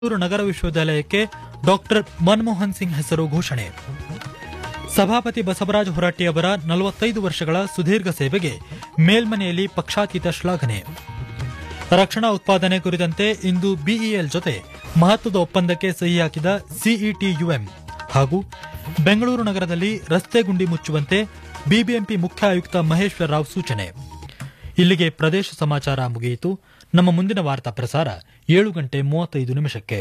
ಬೆಂಗಳೂರು ನಗರ ವಿಶ್ವವಿದ್ಯಾಲಯಕ್ಕೆ ಡಾಕ್ಟರ್ ಮನಮೋಹನ್ ಸಿಂಗ್ ಹೆಸರು ಘೋಷಣೆ ಸಭಾಪತಿ ಬಸವರಾಜ ಹೊರಟ್ಟಿಯವರ ನಲವತ್ತೈದು ವರ್ಷಗಳ ಸುದೀರ್ಘ ಸೇವೆಗೆ ಮೇಲ್ಮನೆಯಲ್ಲಿ ಪಕ್ಷಾತೀತ ಶ್ಲಾಘನೆ ರಕ್ಷಣಾ ಉತ್ಪಾದನೆ ಕುರಿತಂತೆ ಇಂದು ಬಿಇಎಲ್ ಜೊತೆ ಮಹತ್ವದ ಒಪ್ಪಂದಕ್ಕೆ ಸಹಿ ಹಾಕಿದ ಸಿಇಟಿಯುಎಂ ಹಾಗೂ ಬೆಂಗಳೂರು ನಗರದಲ್ಲಿ ರಸ್ತೆ ಗುಂಡಿ ಮುಚ್ಚುವಂತೆ ಬಿಬಿಎಂಪಿ ಮುಖ್ಯ ಆಯುಕ್ತ ಮಹೇಶ್ವರ ರಾವ್ ಸೂಚನೆ ಇಲ್ಲಿಗೆ ಪ್ರದೇಶ ಸಮಾಚಾರ ಮುಗಿಯಿತು ನಮ್ಮ ಮುಂದಿನ ವಾರ್ತಾ ಪ್ರಸಾರ ಏಳು ಗಂಟೆ ಮೂವತ್ತೈದು ನಿಮಿಷಕ್ಕೆ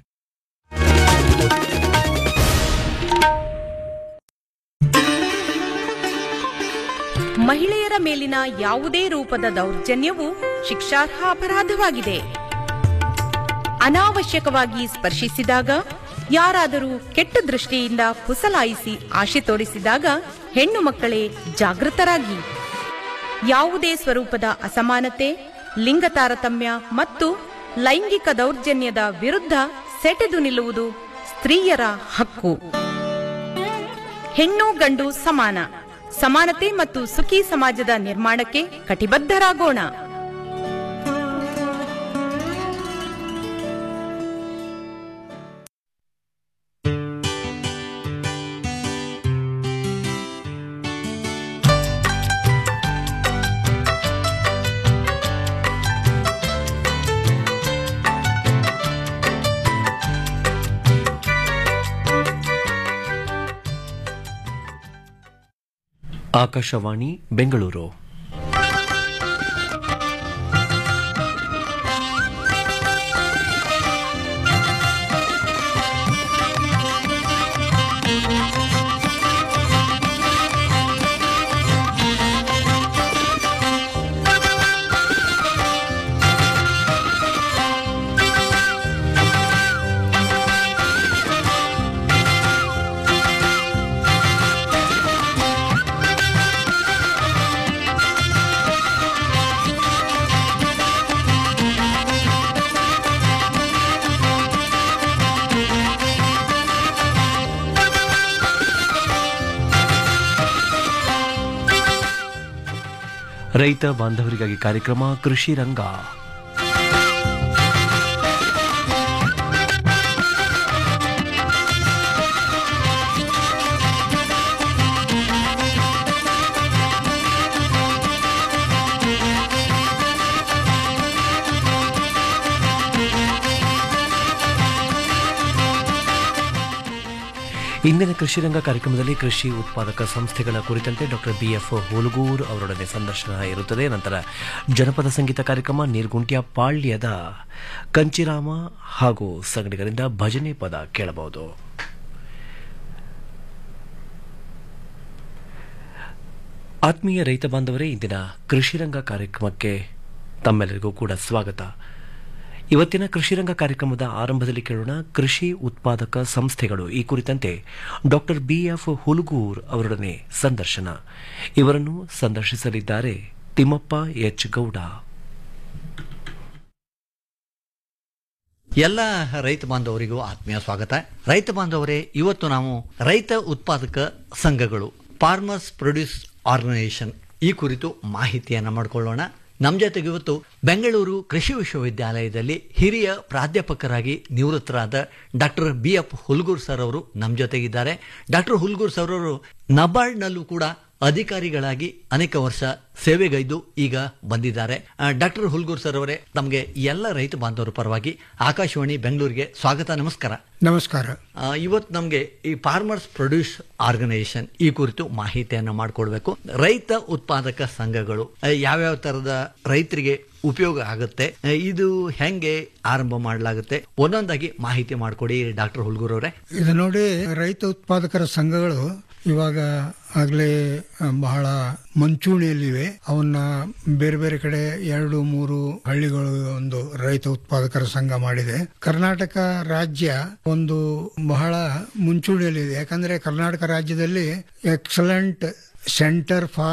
ಮಹಿಳೆಯರ ಮೇಲಿನ ಯಾವುದೇ ರೂಪದ ದೌರ್ಜನ್ಯವು ಶಿಕ್ಷಾರ್ಹ ಅಪರಾಧವಾಗಿದೆ ಅನಾವಶ್ಯಕವಾಗಿ ಸ್ಪರ್ಶಿಸಿದಾಗ ಯಾರಾದರೂ ಕೆಟ್ಟ ದೃಷ್ಟಿಯಿಂದ ಪುಸಲಾಯಿಸಿ ಆಶೆ ತೋರಿಸಿದಾಗ ಹೆಣ್ಣು ಮಕ್ಕಳೇ ಜಾಗೃತರಾಗಿ ಯಾವುದೇ ಸ್ವರೂಪದ ಅಸಮಾನತೆ ಲಿಂಗ ತಾರತಮ್ಯ ಮತ್ತು ಲೈಂಗಿಕ ದೌರ್ಜನ್ಯದ ವಿರುದ್ಧ ಸೆಟೆದು ನಿಲ್ಲುವುದು ಸ್ತ್ರೀಯರ ಹಕ್ಕು ಹೆಣ್ಣು ಗಂಡು ಸಮಾನ ಸಮಾನತೆ ಮತ್ತು ಸುಖಿ ಸಮಾಜದ ನಿರ್ಮಾಣಕ್ಕೆ ಕಟಿಬದ್ಧರಾಗೋಣ ಆಕಾಶವಾಣಿ ಬೆಂಗಳೂರು ರೈತ ಬಾಂಧವರಿಗಾಗಿ ಕಾರ್ಯಕ್ರಮ ಕೃಷಿ ರಂಗ ಇಂದಿನ ಕೃಷಿ ರಂಗ ಕಾರ್ಯಕ್ರಮದಲ್ಲಿ ಕೃಷಿ ಉತ್ಪಾದಕ ಸಂಸ್ಥೆಗಳ ಕುರಿತಂತೆ ಡಾಕ್ಟರ್ ಬಿಎಫ್ ಹುಲಗೂರ್ ಅವರೊಡನೆ ಸಂದರ್ಶನ ಇರುತ್ತದೆ ನಂತರ ಜನಪದ ಸಂಗೀತ ಕಾರ್ಯಕ್ರಮ ನೀರ್ಗುಂಟ್ಯ ಪಾಳ್ಯದ ಕಂಚಿರಾಮ ಹಾಗೂ ಸಂಗಡಿಗರಿಂದ ಭಜನೆ ಪದ ಕೇಳಬಹುದು ಆತ್ಮೀಯ ರೈತ ಬಾಂಧವರೇ ಇಂದಿನ ಕೃಷಿ ರಂಗ ಕಾರ್ಯಕ್ರಮಕ್ಕೆ ತಮ್ಮೆಲ್ಲರಿಗೂ ಕೂಡ ಸ್ವಾಗತ ಇವತ್ತಿನ ಕೃಷಿರಂಗ ಕಾರ್ಯಕ್ರಮದ ಆರಂಭದಲ್ಲಿ ಕೇಳೋಣ ಕೃಷಿ ಉತ್ಪಾದಕ ಸಂಸ್ಥೆಗಳು ಈ ಕುರಿತಂತೆ ಡಾಕ್ಟರ್ ಬಿಎಫ್ ಹುಲಗೂರ್ ಅವರೊಡನೆ ಸಂದರ್ಶನ ಇವರನ್ನು ಸಂದರ್ಶಿಸಲಿದ್ದಾರೆ ತಿಮ್ಮಪ್ಪ ಎಚ್ ಗೌಡ ಎಲ್ಲ ರೈತ ಬಾಂಧವರಿಗೂ ಆತ್ಮೀಯ ಸ್ವಾಗತ ರೈತ ಬಾಂಧವರೇ ಇವತ್ತು ನಾವು ರೈತ ಉತ್ಪಾದಕ ಸಂಘಗಳು ಫಾರ್ಮರ್ಸ್ ಪ್ರೊಡ್ಯೂಸ್ ಆರ್ಗನೈಸೇಷನ್ ಈ ಕುರಿತು ಮಾಹಿತಿಯನ್ನು ಮಾಡಿಕೊಳ್ಳೋಣ ನಮ್ಮ ಜೊತೆಗೆ ಇವತ್ತು ಬೆಂಗಳೂರು ಕೃಷಿ ವಿಶ್ವವಿದ್ಯಾಲಯದಲ್ಲಿ ಹಿರಿಯ ಪ್ರಾಧ್ಯಾಪಕರಾಗಿ ನಿವೃತ್ತರಾದ doctor B F Hulgur sir ಅವರು ನಮ್ಮ ಜೊತೆಗಿದ್ದಾರೆ ಡಾಕ್ಟರ್ ಹುಲ್ಗೂರ್ ಸರ್ ಅವರು ನಬಾರ್ಡ್ನಲ್ಲೂ ಕೂಡ ಅಧಿಕಾರಿಗಳಾಗಿ ಅನೇಕ ವರ್ಷ ಸೇವೆಗೈದು ಈಗ ಬಂದಿದ್ದಾರೆ ಡಾಕ್ಟರ್ ಹುಲ್ಗೂರ್ ಸರ್ ಅವರೇ ತಮಗೆ ಎಲ್ಲ ರೈತ ಬಾಂಧವರ ಪರವಾಗಿ ಆಕಾಶವಾಣಿ ಬೆಂಗಳೂರಿಗೆ ಸ್ವಾಗತ ನಮಸ್ಕಾರ ನಮಸ್ಕಾರ ಆ, ಇವತ್ತು ನಮಗೆ ಈ ಫಾರ್ಮರ್ಸ್ ಪ್ರೊಡ್ಯೂಸ್ ಆರ್ಗನೈಸೇಷನ್ ಈ ಕುರಿತು ಮಾಹಿತಿಯನ್ನು ಮಾಡಿಕೊಡ್ಬೇಕು ರೈತ ಉತ್ಪಾದಕ ಸಂಘಗಳು ಆ, ಯಾವ್ಯಾವ ತರದ ರೈತರಿಗೆ ಉಪಯೋಗ ಆಗುತ್ತೆ ಆ, ಇದು ಹೆಂಗೆ ಆರಂಭ ಮಾಡಲಾಗುತ್ತೆ ಒಂದೊಂದಾಗಿ ಮಾಹಿತಿ ಮಾಡಿಕೊಡಿ ಡಾಕ್ಟರ್ ಹುಲ್ಗೂರ್ ಅವರೇ ಇದು ನೋಡಿ ರೈತ ಉತ್ಪಾದಕರ ಸಂಘಗಳು ಇವಾಗ ಆಗ್ಲೇ ಆ, ಬಹಳ ಮುಂಚೂಣಿಯಲ್ಲಿವೆ ಅವನ್ನ ಬೇರೆ ಬೇರೆ ಕಡೆ ಎರಡು ಮೂರು ಹಳ್ಳಿಗಳು ಒಂದು ರೈತ ಉತ್ಪಾದಕರ ಸಂಘ ಮಾಡಿದೆ ಕರ್ನಾಟಕ ರಾಜ್ಯ ಒಂದು ಬಹಳ ಮುಂಚೂಣಿಯಲ್ಲಿದೆ ಯಾಕಂದ್ರೆ ಕರ್ನಾಟಕ ರಾಜ್ಯದಲ್ಲಿ excellent centre for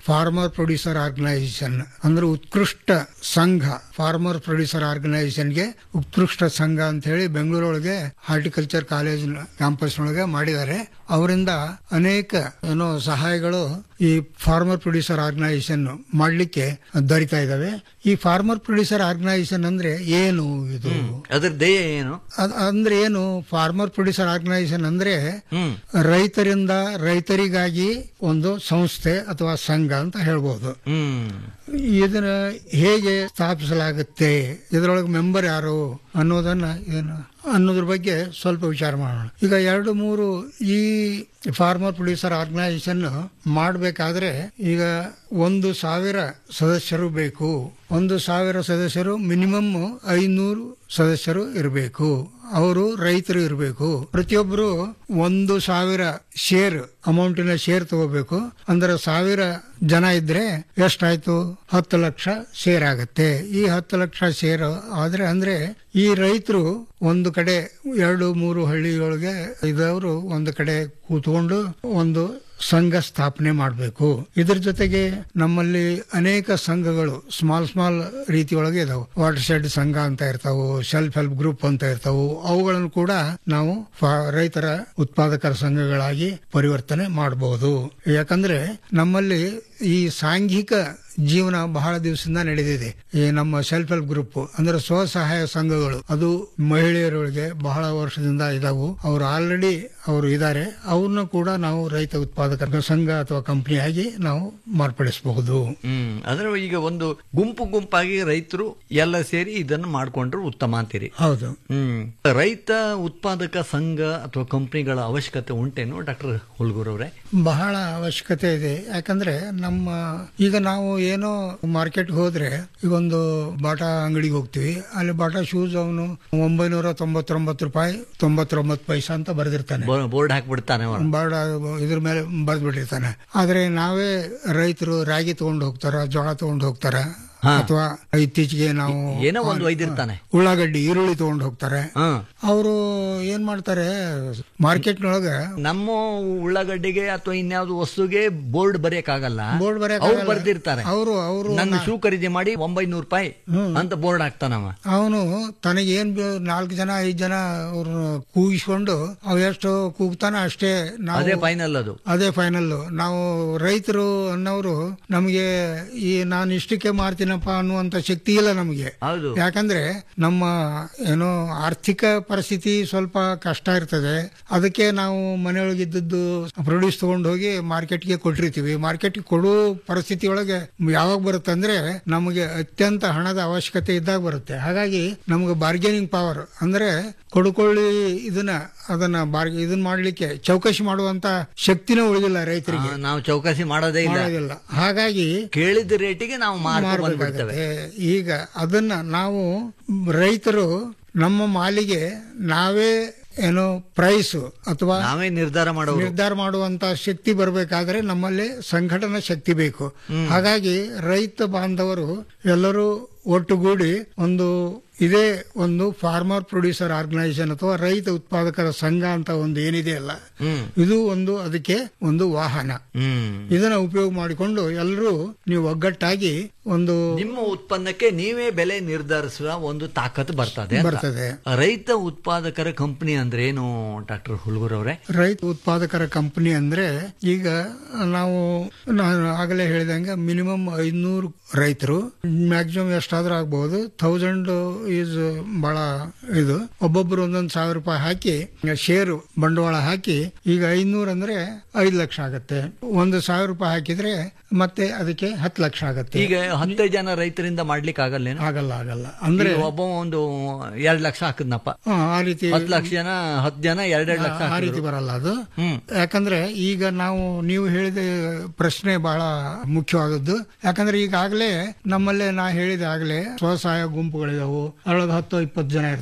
farmer producer organisation ಅಂದ್ರೆ ಉತ್ಕೃಷ್ಟ ಸಂಘ ಫಾರ್ಮರ್ ಪ್ರೊಡ್ಯೂಸರ್ ಆರ್ಗನೈಸೇಷನ್ಗೆ ಉತ್ಕೃಷ್ಟ ಸಂಘ ಅಂತ ಹೇಳಿ ಬೆಂಗಳೂರೊಳಗೆ ಹಾರ್ಟಿಕಲ್ಚರ್ ಕಾಲೇಜ್ ಕ್ಯಾಂಪಸ್ ಒಳಗೆ ಮಾಡಿದ್ದಾರೆ ಅವರಿಂದ ಅನೇಕ ಏನೋ ಸಹಾಯಗಳು ಈ ಫಾರ್ಮರ್ ಪ್ರೊಡ್ಯೂಸರ್ ಆರ್ಗನೈಸೇಷನ್ ಮಾಡ್ಲಿಕ್ಕೆ ದೊರೀತಾ ಇದಾವೆ ಈ ಫಾರ್ಮರ್ ಪ್ರೊಡ್ಯೂಸರ್ ಆರ್ಗನೈಸೇಷನ್ ಅಂದ್ರೆ ಏನು ಇದು ಅದ್ರ ಧ್ಯೇಯ ಏನು ಅದ್- ಅಂದ್ರೆ ಏನು ಫಾರ್ಮರ್ ಪ್ರೊಡ್ಯೂಸರ್ ಆರ್ಗನೈಸೇಷನ್ ಅಂದ್ರೆ ಹ್ಮ್ ರೈತರಿಂದ ರೈತರಿಗಾಗಿ ಒಂದು ಸಂಸ್ಥೆ ಅಥವಾ ಸಂಘ ಅಂತ ಹೇಳ್ಬೋದು ಹ್ಮ್ ಇದನ್ನ ಹೇಗೆ ಸ್ಥಾಪಿಸಲಾಗುತ್ತೆ ಇದರೊಳಗೆ ಮೆಂಬರ್ ಯಾರು ಅನ್ನೋದನ್ನ ಏನು ಅನ್ನೋದ್ರ ಬಗ್ಗೆ ಸ್ವಲ್ಪ ವಿಚಾರ ಮಾಡೋಣ ಈಗ ಎರಡು ಮೂರು ಈ ಫಾರ್ಮರ್ ಪ್ರೊಡ್ಯೂಸರ್ ಆರ್ಗನೈಸೇಷನ್ ಮಾಡಬೇಕಾದ್ರೆ ಈಗ ಒಂದು ಸಾವಿರ ಸದಸ್ಯರು ಬೇಕು ಒಂದು ಸಾವಿರ ಸದಸ್ಯರು ಮಿನಿಮಮ್ ಐನೂರು ಸದಸ್ಯರು ಇರಬೇಕು ಅವರು ರೈತರು ಇರಬೇಕು ಪ್ರತಿಯೊಬ್ಬರು ಒಂದು ಸಾವಿರ ಶೇರ್ ಅಮೌಂಟಿನ ಶೇರ್ ತಗೋಬೇಕು ಅಂದ್ರೆ ಸಾವಿರ ಜನ ಇದ್ರೆ ಎಷ್ಟಾಯ್ತು ಹತ್ತು ಲಕ್ಷ ಶೇರ್ ಆಗತ್ತೆ ಈ ಹತ್ತು ಲಕ್ಷ ಶೇರ್ ಆದ್ರೆ ಅಂದ್ರೆ ಈ ರೈತರು ಒಂದು ಕಡೆ ಎರಡು ಮೂರು ಹಳ್ಳಿಯೊಳಗೆ ಇದ್ದವರು ಒಂದು ಕಡೆ ಕೂತ್ಕೊಂಡು ಒಂದು ಸಂಘ ಸ್ಥಾಪನೆ ಮಾಡಬೇಕು ಇದ್ರ ಜೊತೆಗೆ ನಮ್ಮಲ್ಲಿ ಅನೇಕ ಸಂಘಗಳು ಸ್ಮಾಲ್ ಸ್ಮಾಲ್ ರೀತಿಯೊಳಗೆ ಇದಾವೆ ವಾಟರ್ ಶೆಡ್ ಸಂಘ ಅಂತ ಇರ್ತಾವು ಸೆಲ್ಫ್ ಹೆಲ್ಪ್ ಗ್ರೂಪ್ ಅಂತ ಇರ್ತಾವು ಅವುಗಳನ್ನು ಕೂಡ ನಾವು ಫ- ರೈತರ ಉತ್ಪಾದಕರ ಸಂಘಗಳಾಗಿ ಪರಿವರ್ತನೆ ಮಾಡಬಹುದು ಯಾಕಂದ್ರೆ ನಮ್ಮಲ್ಲಿ ಈ ಸಾಂಘಿಕ ಜೀವನ ಬಹಳ ದಿವಸದಿಂದ ನಡೆದಿದೆ ಈ ನಮ್ಮ ಸೆಲ್ಫ್ ಹೆಲ್ಪ್ ಗ್ರೂಪ್ ಅಂದ್ರೆ ಸ್ವಸಹಾಯ ಸಂಘಗಳು ಅದು ಮಹಿಳೆಯರೊಳಗೆ ಬಹಳ ವರ್ಷದಿಂದ ಇದಾವು ಅವ್ರು ಆಲ್ರೆಡಿ ಅವರು ಇದ್ದಾರೆ ಅವ್ರನ್ನ ಕೂಡ ನಾವು ರೈತ ಉತ್ಪಾದಕರ ಸಂಘ ಅಥವಾ ಕಂಪನಿಯಾಗಿ ನಾವು ಮಾರ್ಪಡಿಸಬಹುದು ಹ್ಮ್ ಅಂದ್ರೆ ಈಗ ಒಂದು ಗುಂಪು ಗುಂಪಾಗಿ ರೈತರು ಎಲ್ಲ ಸೇರಿ ಇದನ್ನು ಮಾಡ್ಕೊಂಡ್ರು ಉತ್ತಮ ಅಂತೀರಿ ಹೌದು ಹ್ಮ್ ರೈತ ಉತ್ಪಾದಕ ಸಂಘ ಅಥವಾ ಕಂಪನಿಗಳ ಅವಶ್ಯಕತೆ ಉಂಟೇನು ಡಾಕ್ಟರ್ ಹುಲ್ಗೂರ್ ಅವರೇ ಬಹಳ ಅವಶ್ಯಕತೆ ಇದೆ ಯಾಕಂದ್ರೆ ನಮ್ಮ ಈಗ ನಾವು ಏನೋ ಮಾರ್ಕೆಟ್ ಹೋದ್ರೆ ಈಗ ಒಂದು ಬಾಟಾ ಅಂಗಡಿಗೆ ಹೋಗ್ತೀವಿ ಅಲ್ಲಿ ಬಾಟಾ ಶೂಸ್ ಅವನು ಒಂಬೈನೂರ ತೊಂಬತ್ತೊಂಬತ್ತು ರೂಪಾಯಿ ತೊಂಬತ್ತೊಂಬತ್ತು ಪೈಸಾ ಅಂತ ಬರೆದಿರ್ತಾನೆ ಬೋರ್ಡ್ ಹಾಕ್ಬಿಡ್ತಾನೆ ಅವ. ಬಾಡ ಇದ್ರ ಮೇಲೆ ಬರೆದ್ಬಿಟ್ಟಿರ್ತಾನೆ ಆದ್ರೆ ನಾವೇ ರೈತರು ರಾಗಿ ತಗೊಂಡು ಹೋಗ್ತಾರ ಜೋಳ ತಗೊಂಡು ಹೋಗ್ತಾರ ಹಾ. ಅಥವಾ ಇತ್ತೀಚೆಗೆ ನಾವು ಏನೋ ಒಂದು ಒಯ್ದಿರ್ತಾನೆ ಉಳ್ಳಾಗಡ್ಡಿ ಈರುಳ್ಳಿ ತಗೊಂಡು ಹೋಗ್ತಾರೆ ಹ್ಮ್ ಅವರು ಏನ್ ಮಾಡ್ತಾರೆ ಮಾರ್ಕೆಟ್ನೊಳಗ ನಮ್ಮ ಉಳ್ಳಾಗಡ್ಡಿಗೆ ಅಥವಾ ಇನ್ಯಾವ್ದು ವಸ್ತುಗೆ ಬೋರ್ಡ್ ಬರೆಯಕ್ಕಾಗಲ್ಲ ಬೋರ್ಡ್ ಬರೆಯಕ್ ಅವ್ರು ಆಗಲ್ಲ. ಬರ್ದಿರ್ತಾರೆ ಅವ್ರು ಅವ್ರು ನನ್ನ ಶೂ ಖರೀದಿ ಮಾಡಿ ಒಂಬೈನೂರು ರೂಪಾಯಿ ಅಂತ ಬೋರ್ಡ್ ಹಾಕ್ತಾನವ ಅವನು ತನಗೆ ಏನ್ ಬೇ- ನಾಲ್ಕು ಜನ ಐದ್ ಜನ ಅವ್ರನ್ನ ಕೂಗಿಸ್ಕೊಂಡು ಅವ್ ಎಷ್ಟು ಕೂಗ್ತಾನ ಅಷ್ಟೇ ನಾವು ಅದೇ ಫೈನಲ್ ಅದು ಅದೇ ಫೈನಲ್ ನಾವು ರೈತರು ಅನ್ನೋರು ನಮಗೆ ಈ ನಾನು ಇಷ್ಟಕ್ಕೆ ಮಾರ್ತೀನಪ್ಪ ಅನ್ನುವಂತ ಶಕ್ತಿ ಇಲ್ಲ ನಮಗೆ ಹೌದು ಯಾಕಂದ್ರೆ ನಮ್ಮ ಏನೋ ಆರ್ಥಿಕ ಪರಿಸ್ಥಿತಿ ಸ್ವಲ್ಪ ಕಷ್ಟ ಇರ್ತದೆ ಅದಕ್ಕೆ ನಾವು ಮನೆಯೊಳಗಿದ್ದದ್ದು ಪ್ರೊಡ್ಯೂಸ್ ತಗೊಂಡು ಹೋಗಿ ಮಾರ್ಕೆಟ್ಗೆ ಕೊಟ್ಟಿರ್ತೀವಿ ಮಾರ್ಕೆಟ್ಗೆ ಕೊಡೋ ಪರಿಸ್ಥಿತಿ ಒಳಗೆ ಯಾವಾಗ ಬರುತ್ತೆ ಅಂದ್ರೆ ನಮಗೆ ಅತ್ಯಂತ ಹಣದ ಅವಶ್ಯಕತೆ ಇದ್ದಾಗ ಬರುತ್ತೆ ಹಾಗಾಗಿ ನಮಗೆ ಬಾರ್ಗೇನಿಂಗ್ ಪವರ್ ಅಂದ್ರೆ ಕೊಡ್ಕೊಳ್ಳಿ ಇದನ್ನ ಅದನ್ನ ಬಾರ್ಗೆ ಇದನ್ನ ಮಾಡ್ಲಿಕ್ಕೆ ಚೌಕಶಿ ಮಾಡುವಂತ ಶಕ್ತಿನೇ ಉಳಿದಿಲ್ಲ ರೈತರಿಗೆ ಆ, ನಾವು ಚೌಕಾಸಿ ಮಾಡೋದೇ ಇಲ್ಲ ಮಾಡೋದಿಲ್ಲ ಹಾಗಾಗಿ ಕೇಳಿದ ರೇಟಿಗೆ ನಾವು ಮಾರ್ಕ್ ಬಂದ್ಬಿಡ್ತೇವೆ ಮಾರಬೇಕಾಗತ್ತೆ ಈಗ ಅದನ್ನ ನಾವು ರೈತರು ನಮ್ಮ ಮಾಲಿಗೆ ನಾವೇ ಏನೋ ಪ್ರೈಸ್ ಅಥವಾ ನಾವೇ ನಿರ್ಧಾರ ಮಾಡೋರು ನಿರ್ಧಾರ ಮಾಡುವಂತ ಶಕ್ತಿ ಬರಬೇಕಾದ್ರೆ ನಮ್ಮಲ್ಲಿ ಸಂಘಟನಾ ಶಕ್ತಿ ಬೇಕು ಹಾಗಾಗಿ ರೈತ ಬಾಂಧವರು ಎಲ್ಲರೂ ಒಟ್ಟುಗೂಡಿ ಒಂದು ಇದೇ ಒಂದು ಫಾರ್ಮರ್ ಪ್ರೊಡ್ಯೂಸರ್ ಆರ್ಗನೈಸೇಷನ್ ಅಥವಾ ರೈತ ಉತ್ಪಾದಕರ ಸಂಘ ಅಂತ ಒಂದು ಏನಿದೆ ಅಲ್ಲ ಹ್ಮ್ ಇದು ಒಂದು ಅದಕ್ಕೆ ಒಂದು ವಾಹನ ಹ್ಮ್ ಇದನ್ನ ಉಪಯೋಗ ಮಾಡಿಕೊಂಡು ಎಲ್ಲರೂ ನೀವು ಒಗ್ಗಟ್ಟಾಗಿ ಒಂದು ನಿಮ್ಮ ಉತ್ಪನ್ನಕ್ಕೆ ನೀವೇ ಬೆಲೆ ನಿರ್ಧರಿಸುವ ಒಂದು ತಾಕತ್ತು ಬರ್ತದೆ ಅಂತ. ಬರ್ತದೆ ರೈತ ಉತ್ಪಾದಕರ ಕಂಪನಿ ಅಂದ್ರೆ ಏನು ಡಾಕ್ಟರ್ ಹುಲ್ಗೂರ್ ಅವರೇ ರೈತ ಉತ್ಪಾದಕರ ಕಂಪನಿ ಅಂದ್ರೆ ಈಗ ನಾವು ನಾನು ಆಗಲೇ ಹೇಳಿದಂಗೆ ಮಿನಿಮಮ್ ಐದ್ನೂರು ರೈತರು ಮ್ಯಾಕ್ಸಿಮಮ್ ಎಷ್ಟಾದ್ರೂ ಆಗ್ಬಹುದು ಥೌಸಂಡ್ ಈಸ್ ಬಹಳ ಇದು ಒಬ್ಬೊಬ್ರು ಒಂದೊಂದು ಸಾವಿರ ರೂಪಾಯಿ ಹಾಕಿ ಶೇರು ಬಂಡವಾಳ ಹಾಕಿ ಈಗ ಐದ್ನೂರು ಅಂದ್ರೆ ಐದು ಲಕ್ಷ ಆಗತ್ತೆ ಒಂದು ಸಾವಿರ ರೂಪಾಯಿ ಹಾಕಿದ್ರೆ ಮತ್ತೆ ಅದಕ್ಕೆ ಹತ್ತು ಲಕ್ಷ ಆಗತ್ತೆ ಈಗ ಹತ್ತು ಜನ ರೈತರಿಂದ ಮಾಡ್ಲಿಕ್ಕೆ ಆಗಲ್ಲೇನು ಆಗಲ್ಲ ಆಗಲ್ಲ ಅಂದ್ರೆ ಈಗ ಒಬ್ಬ ಒಂದು ಎರಡ್ ಲಕ್ಷ ಹಾಕಿದ್ನಪ್ಪ ಹಾ, ಆ ರೀತಿ ಹತ್ತು ಲಕ್ಷ ಜನ ಹತ್ತು ಜನ ಎರಡೆರಡು ಲಕ್ಷ ಆ ಹಾಕಿದ್ರು. ರೀತಿ ಬರಲ್ಲ ಅದು ಹ್ಮ್ ಯಾಕಂದ್ರೆ ಈಗ ನಾವು ನೀವು ಹೇಳಿದ ಪ್ರಶ್ನೆ ಬಹಳ ಮುಖ್ಯವಾದದ್ದು ಯಾಕಂದ್ರೆ ಈಗಾಗಲೇ ನಮ್ಮಲ್ಲೇ ನಾ ಹೇಳಿದ ಆಗ್ಲೇ ಸ್ವಸಹಾಯ ಗುಂಪುಗಳಿದಾವು ಅದ್ರೊಳಗೆ ಹತ್ತು ಇಪ್ಪತ್ತು ಜನ ಇರ್ತಾರೆ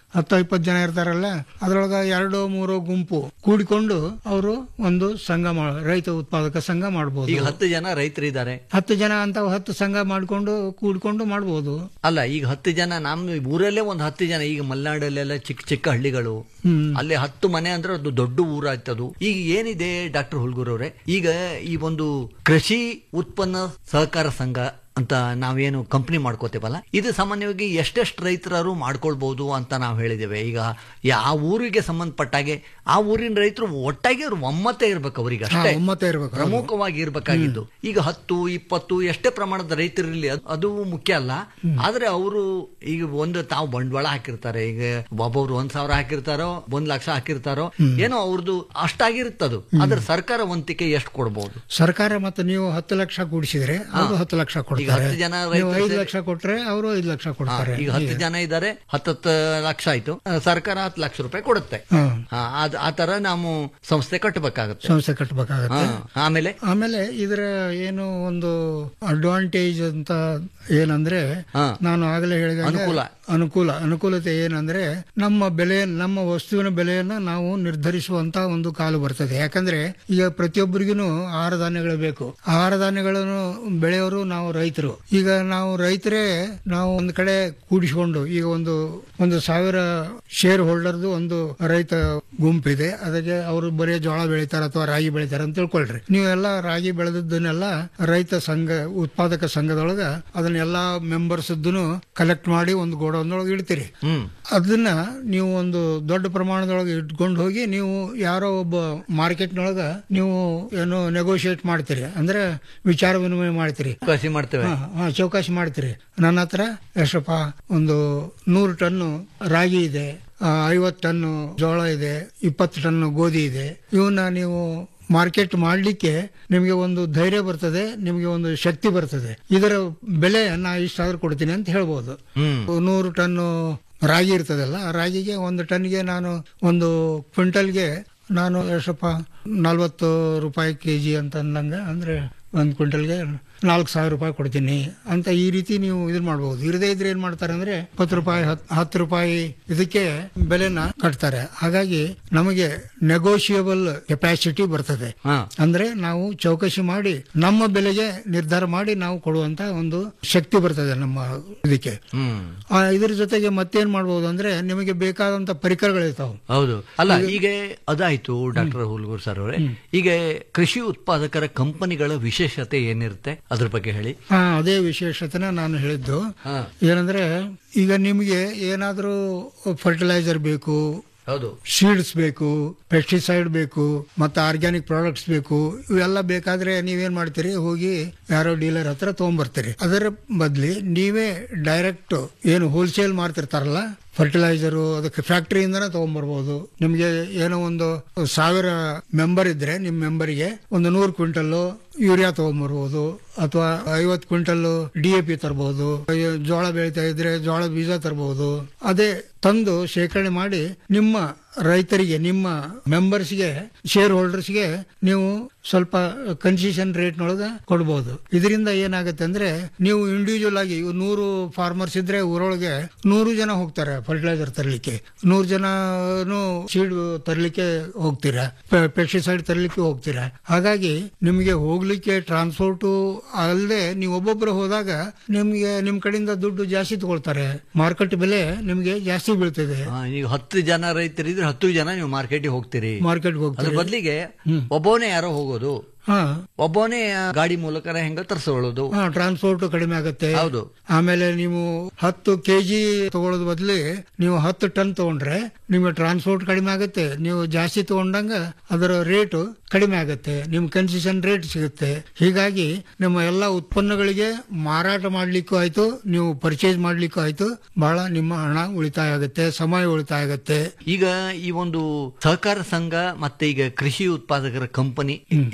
ಹತ್ತು ಇಪ್ಪತ್ತು ಜನ ಇರ್ತಾರಲ್ಲ ಅದ್ರೊಳಗ ಎರಡು ಮೂರು ಗುಂಪು ಕೂಡಿಕೊಂಡು ಅವರು ಒಂದು ಸಂಘ ಮಾಡ ರೈತ ಉತ್ಪಾದಕ ಸಂಘ ಮಾಡಬಹುದು ಈಗ ಹತ್ತು ಜನ ರೈತರಿದ್ದಾರೆ ಹತ್ತು ಜನ ಅಂತ ಹತ್ತು ಸಂಘ ಮಾಡ್ಕೊಂಡು ಕೂಡ್ಕೊಂಡು ಮಾಡ್ಬೋದು ಅಲ್ಲ ಈಗ ಹತ್ತು ಜನ ನಮ್ಮ ಊರಲ್ಲೇ ಒಂದು ಹತ್ತು ಜನ ಈಗ ಮಲೆನಾಡಲ್ಲೆಲ್ಲ ಚಿಕ್ಕ ಚಿಕ್ಕ ಹಳ್ಳಿಗಳು ಹ್ಮ್ ಅಲ್ಲಿ ಹತ್ತು ಮನೆ ಅಂದ್ರೆ ಅದು ದೊಡ್ಡ ಊರಾಯ್ತದು ಈಗ ಏನಿದೆ ಡಾಕ್ಟರ್ ಹುಲ್ಗೂರವ್ರೆ ಈಗ ಈ ಒಂದು ಕೃಷಿ ಉತ್ಪನ್ನ ಸಹಕಾರ ಸಂಘ ಅಂತ ನಾವೇನು ಕಂಪ್ನಿ ಮಾಡ್ಕೋತೇವಲ್ಲ ಇದು ಸಾಮಾನ್ಯವಾಗಿ ಎಷ್ಟೆಷ್ಟು ರೈತರು ಮಾಡ್ಕೊಳ್ಬಹುದು ಅಂತ ನಾವು ಹೇಳಿದ್ದೇವೆ ಈಗ ಯಾವ ಊರಿಗೆ ಸಂಬಂಧಪಟ್ಟಾಗೆ ಆ ಊರಿನ ರೈತರು ಒಟ್ಟಾಗಿ ಅವ್ರು ಒಮ್ಮತೆ ಇರ್ಬೇಕು ಅವ್ರಿಗೆ ಅಷ್ಟೇ ಹಾ, ಒಮ್ಮತ ಇರ್ಬೇಕು, ಹೌದು. ಪ್ರಮುಖವಾಗಿ ಇರ್ಬೇಕಾಗಿದ್ದು ಈಗ ಹತ್ತು ಇಪ್ಪತ್ತು ಎಷ್ಟೇ ಪ್ರಮಾಣದ ರೈತರಿರ್ಲಿ ಅದ್- ಅದು ಮುಖ್ಯ ಅಲ್ಲ ಆದ್ರೆ ಅವರು ಈಗ ಒಂದು ತಾವು ಬಂಡವಾಳ ಹಾಕಿರ್ತಾರೆ ಈಗ ಒಬ್ಬೊಬ್ರು ಒಂದ್ ಸಾವಿರ ಹಾಕಿರ್ತಾರೋ ಒಂದ್ ಲಕ್ಷ ಹಾಕಿರ್ತಾರೋ ಏನೋ ಅವ್ರದ್ದು ಅಷ್ಟಾಗಿರುತ್ತದು ಆದ್ರೆ ಸರ್ಕಾರ ವಂತಿಕೆ ಎಷ್ಟು ಕೊಡ್ಬೋದು ಸರ್ಕಾರ ಮತ್ತೆ ನೀವು ಹತ್ತು ಲಕ್ಷ ಕೂಡಿಸಿದ್ರೆ ಅವರು ಹತ್ತು ಲಕ್ಷ ಕೊಡ್ತಾರೆ ಹತ್ತು ಜನ ನೀವು ರೈತರು ಐದು ಸೇರಿ- ಲಕ್ಷ ಕೊಟ್ರೆ ಅವರು ಐದು ಲಕ್ಷ ಹಾ, ಕೊಡ್ತಾರೆ ಈಗ ಹತ್ತು ಜನ ಇದ್ದಾರೆ ಹತ್ತತ್ತು ಲಕ್ಷ ಆಯ್ತು ಆ, ಸರ್ಕಾರ ಹತ್ತು ಲಕ್ಷ ರೂಪಾಯಿ ಕೊಡುತ್ತೆ ಹಾ. ಹಾ, ಅದ್- ಆ ತರ ನಾವು ಸಂಸ್ಥೆ ಕಟ್ಟಬೇಕಾಗತ್ತೆ ಸಂಸ್ಥೆ ಕಟ್ಟಬೇಕಾಗತ್ತೆ ಹಾ, ಆಮೇಲೆ ಆಮೇಲೆ ಇದರ ಏನು ಒಂದು ಅಡ್ವಾಂಟೇಜ್ ಅಂತ ಏನಂದ್ರೆ ಹಾ. ನಾನು ಆಗಲೇ ಹೇಳಿದ ಅನುಕೂಲ. ಅನುಕೂಲ ಅನುಕೂಲತೆ ಏನಂದ್ರೆ ನಮ್ಮ ಬೆಲೆ ನಮ್ಮ ವಸ್ತುವಿನ ಬೆಲೆಯನ್ನ ನಾವು ನಿರ್ಧರಿಸುವಂತ ಒಂದು ಕಾಲು ಬರ್ತದೆ ಯಾಕಂದ್ರೆ ಈಗ ಪ್ರತಿಯೊಬ್ಬರಿಗೂ ಆಹಾರ ಧಾನ್ಯಗಳು ಬೇಕು ಆಹಾರ ಧಾನ್ಯಗಳನ್ನು ಬೆಳೆಯೋರು ನಾವು ರೈತರು ಈಗ ನಾವು ರೈತರೇ ನಾವು ಒಂದ್ ಕಡೆ ಕೂಡಿಸಿಕೊಂಡು ಈಗ ಒಂದು ಒಂದು ಸಾವಿರ ಶೇರ್ ಹೋಲ್ಡರ್ದು ಒಂದು ರೈತ ಗುಂಪಿದೆ ಅದಕ್ಕೆ ಅವರು ಬರೀ ಜೋಳ ಬೆಳಿತಾರ ಅಥವಾ ರಾಗಿ ಬೆಳಿತಾರ ಅಂತ ತಿಳ್ಕೊಳ್ರಿ ನೀವೆಲ್ಲ ರಾಗಿ ಬೆಳೆದದ್ದನ್ನೆಲ್ಲ ರೈತ ಸಂಘ ಉತ್ಪಾದಕ ಸಂಘದೊಳಗ ಅದನ್ನೆಲ್ಲ ಮೆಂಬರ್ಸ್ ಕಲೆಕ್ಟ್ ಮಾಡಿ ಒಂದು ಗೋಡೌನ್ದೊಳಗೆ ಇಡ್ತೀರಿ ಹ್ಮ್ ಅದನ್ನ ನೀವು ಒಂದು ದೊಡ್ಡ ಪ್ರಮಾಣದೊಳಗೆ ಇಟ್ಕೊಂಡು ಹೋಗಿ ನೀವು ಯಾರೋ ಒಬ್ಬ ಮಾರ್ಕೆಟ್ನೊಳಗ ನೀವು ಏನು ನೆಗೋಷಿಯೇಟ್ ಮಾಡ್ತೀರಿ ಅಂದ್ರೆ ವಿಚಾರ ವಿನಿಮಯ ಮಾಡ್ತೀರಿ ಕಸಿ ಮಾಡ್ತೇವೆ ಹಾ, ಹಾ, ಚೌಕಾಸಿ ಮಾಡ್ತೀರಿ ನನ್ನ ಹತ್ರ ಎಷ್ಟಪ್ಪ ಒಂದು ನೂರು ಟನ್ನು ರಾಗಿ ಇದೆ ಆ, ಐವತ್ತು ಟನ್ನು ಜೋಳ ಇದೆ ಇಪ್ಪತ್ತು ಟನ್ನು ಗೋಧಿ ಇದೆ ಇವನ್ನ ನೀವು ಮಾರ್ಕೆಟ್ ಮಾಡಲಿಕ್ಕೆ ನಿಮಗೆ ಒಂದು ಧೈರ್ಯ ಬರ್ತದೆ ನಿಮಗೆ ಒಂದು ಶಕ್ತಿ ಬರ್ತದೆ ಇದರ ಬೆಲೆ ನಾ ಇಷ್ಟಾದ್ರೂ ಕೊಡ್ತೀನಿ ಅಂತ ಹೇಳ್ಬೋದು ಹ್ಮ್ ನೂರು ಟನ್ನು ರಾಗಿ ಇರ್ತದಲ್ಲ ಆ ರಾಗಿಗೆ ಒಂದು ಟನ್ಗೆ ನಾನು ಒಂದು ಕ್ವಿಂಟಲ್ಗೆ ನಾನು ಎಷ್ಟಪ್ಪ ನಲ್ವತ್ತು ರೂಪಾಯಿ ಕೆ ಜಿ ಅಂತ ಅಂದಂಗ ಅಂದ್ರೆ ಒಂದು ಕ್ವಿಂಟಲ್ಗೆ ನಾಲ್ಕು ಸಾವಿರ ರೂಪಾಯಿ ಕೊಡ್ತೀನಿ ಅಂತ ಈ ರೀತಿ ನೀವು ಇದನ್ನ ಮಾಡಬಹುದು ಇರದೇ ಇದ್ರೆ ಏನ್ ಮಾಡ್ತಾರೆ ಅಂದ್ರೆ ಇಪ್ಪತ್ತು ರೂಪಾಯಿ ಹತ್- ಹತ್ತು ರೂಪಾಯಿ ಇದಕ್ಕೆ ಬೆಲೆನ ಕಟ್ತಾರೆ ಹಾಗಾಗಿ ನಮಗೆ ನೆಗೋಷಿಯಬಲ್ ಕೆಪಾಸಿಟಿ ಬರ್ತದೆ ಹಾ ಅಂದ್ರೆ ನಾವು ಚೌಕಸಿ ಮಾಡಿ ನಮ್ಮ ಬೆಲೆಗೆ ನಿರ್ಧಾರ ಮಾಡಿ ನಾವು ಕೊಡುವಂತ ಒಂದು ಶಕ್ತಿ ಬರ್ತದೆ ನಮ್ಮ ಇದಕ್ಕೆ ಹ್ಮ್ ಆ, ಇದ್ರ ಜೊತೆಗೆ ಮತ್ತೇನ್ ಮಾಡ್ಬೋದು ಅಂದ್ರೆ ನಿಮಗೆ ಬೇಕಾದಂತ ಪರಿಕರಗಳಿರ್ತಾವ ಹೌದು ಅಲ್ಲ ಈಗ ಅದಾಯ್ತು ಡಾಕ್ಟರ್ ಹುಲ್ಗೂರ್ ಸರ್ ಅವರೇ ಈಗ ಕೃಷಿ ಉತ್ಪಾದಕರ ಕಂಪನಿಗಳ ವಿಶೇಷತೆ ಏನಿರುತ್ತೆ ಅದ್ರ ಬಗ್ಗೆ ಹೇಳಿ ಹಾ ಅದೇ ವಿಶೇಷತೆನ ನಾನು ಹೇಳಿದ್ದು ಹಾ ಏನಂದ್ರೆ ಈಗ ನಿಮಗೆ ಏನಾದ್ರೂ ಫರ್ಟಿಲೈಸರ್ ಬೇಕು ಹೌದು ಸೀಡ್ಸ್ ಬೇಕು ಪೆಸ್ಟಿಸೈಡ್ ಬೇಕು ಮತ್ತೆ ಆರ್ಗ್ಯಾನಿಕ್ ಪ್ರಾಡಕ್ಟ್ಸ್ ಬೇಕು ಇವೆಲ್ಲ ಬೇಕಾದ್ರೆ ನೀವೇನ್ ಮಾಡ್ತೀರಿ ಹೋಗಿ ಯಾರೋ ಡೀಲರ್ ಹತ್ರ ತಗೊಂಡ್ಬರ್ತೀರಿ ಅದರ ಬದ್ಲಿ ನೀವೇ ಡೈರೆಕ್ಟ್ ಏನು ಹೋಲ್ಸೇಲ್ ಮಾರ್ತಿರ್ತಾರಲ್ಲ ಫರ್ಟಿಲೈಸರು ಅದಕ್ಕೆ ಫ್ಯಾಕ್ಟರಿಯಿಂದನೇ ತಗೊಂಡ್ಬರ್ಬೋದು ನಿಮ್ಗೆ ಏನೋ ಒಂದು ಸಾವಿರ ಮೆಂಬರ್ ಇದ್ರೆ ನಿಮ್ ಮೆಂಬರಿಗೆ ಒಂದು ನೂರು ಕ್ವಿಂಟಲ್ ಯೂರಿಯಾ ತಗೊಂಡ್ಬರ್ಬೋದು ಅಥವಾ ಐವತ್ತು ಕ್ವಿಂಟಲ್ ಡಿ ಎ ಪಿ ತರಬಹುದು ಜೋಳ ಬೆಳೀತಾ ಇದ್ರೆ ಜೋಳ ಬೀಜ ತರಬಹುದು ಅದೇ ತಂದು ಶೇಖರಣೆ ಮಾಡಿ ನಿಮ್ಮ ರೈತರಿಗೆ ನಿಮ್ಮ ಮೆಂಬರ್ಸ್ಗೆ ಶೇರ್ ಹೋಲ್ಡರ್ಸ್ಗೆ ನೀವು ಸ್ವಲ್ಪ ಕನ್ಸೆಷನ್ ರೇಟ್ನೊಳಗ ಕೊಡ್ಬೋದು ಇದರಿಂದ ಏನಾಗುತ್ತೆ ಅಂದ್ರೆ ನೀವು ಇಂಡಿವಿಜುವಲ್ ಆಗಿ ಇವ್ ನೂರು ಫಾರ್ಮರ್ಸ್ ಇದ್ರೆ ಊರೊಳಗೆ ನೂರು ಜನ ಹೋಗ್ತಾರೆ ಫರ್ಟಿಲೈಸರ್ ತರಲಿಕ್ಕೆ ನೂರು ಜನನು ಸೀಡ್ ತರಲಿಕ್ಕೆ ಹೋಗ್ತೀರಾ ಪೆಸ್ಟಿಸೈಡ್ ತರಲಿಕ್ಕೆ ಹೋಗ್ತೀರಾ ಹಾಗಾಗಿ ನಿಮಗೆ ಹೋಗ್ಲಿಕ್ಕೆ ಟ್ರಾನ್ಸ್ಪೋರ್ಟ್ ಅಲ್ಲದೆ ನೀವು ಒಬ್ಬೊಬ್ಬರು ಹೋದಾಗ ನಿಮ್ಗೆ ನಿಮ್ ಕಡೆಯಿಂದ ದುಡ್ಡು ಜಾಸ್ತಿ ತಗೊಳ್ತಾರೆ ಮಾರ್ಕೆಟ್ ಬೆಲೆ ನಿಮ್ಗೆ ಜಾಸ್ತಿ ಬೀಳ್ತದೆ ಆ, ಈಗ ಹತ್ತು ಜನ ರೈತರಿದ್ರೆ ಹತ್ತು ಜನ ನೀವು ಮಾರ್ಕೆಟ್ಗೆ ಹೋಗ್ತೀರಿ ಮಾರ್ಕೆಟ್ಗೆ ಅದ್ರ ಹೋಗ್ತಾರೆ ಬದಲಿಗೆ ಒಬ್ಬವನೇ ಯಾರೋ ಹೋಗೋದು ಹಾ ಒಬ್ಬವನೇ ಗಾಡಿ ಮೂಲಕ ಹೆಂಗ ತರಿಸ್ಕೊಳ್ಳೋದು ಹಾ ಟ್ರಾನ್ಸ್ಪೋರ್ಟ್ ಕಡಿಮೆ ಆಗುತ್ತೆ ಹೌದು. ಆಮೇಲೆ ನೀವು ಹತ್ತು ಕೆಜಿ ತಗೊಳ್ಳೋದ್ ಬದ್ಲಿ ನೀವು ಹತ್ತು ಟನ್ ತಗೊಂಡ್ರೆ ನಿಮಗೆ ಟ್ರಾನ್ಸ್ಪೋರ್ಟ್ ಕಡಿಮೆ ಆಗುತ್ತೆ ನೀವು ಜಾಸ್ತಿ ತಗೊಂಡಂಗ ಅದರ ರೇಟು ಕಡಿಮೆ ಆಗುತ್ತೆ ನಿಮ್ ಕನ್ಸೆಷನ್ ರೇಟ್ ಸಿಗುತ್ತೆ ಹೀಗಾಗಿ ನಿಮ್ಮ ಎಲ್ಲ ಉತ್ಪನ್ನಗಳಿಗೆ ಮಾರಾಟ ಮಾಡ್ಲಿಕ್ಕೂ ಆಯ್ತು ನೀವು ಪರ್ಚೇಸ್ ಮಾಡ್ಲಿಕ್ಕೂ ಆಯ್ತು ಬಹಳ ನಿಮ್ಮ ಹಣ ಉಳಿತಾಯ ಆಗುತ್ತೆ ಸಮಯ ಉಳಿತಾಯ ಆಗುತ್ತೆ ಈಗ ಈ ಒಂದು ಸಹಕಾರ ಸಂಘ ಮತ್ತೆ ಈಗ ಕೃಷಿ ಉತ್ಪಾದಕರ ಕಂಪನಿ ಈ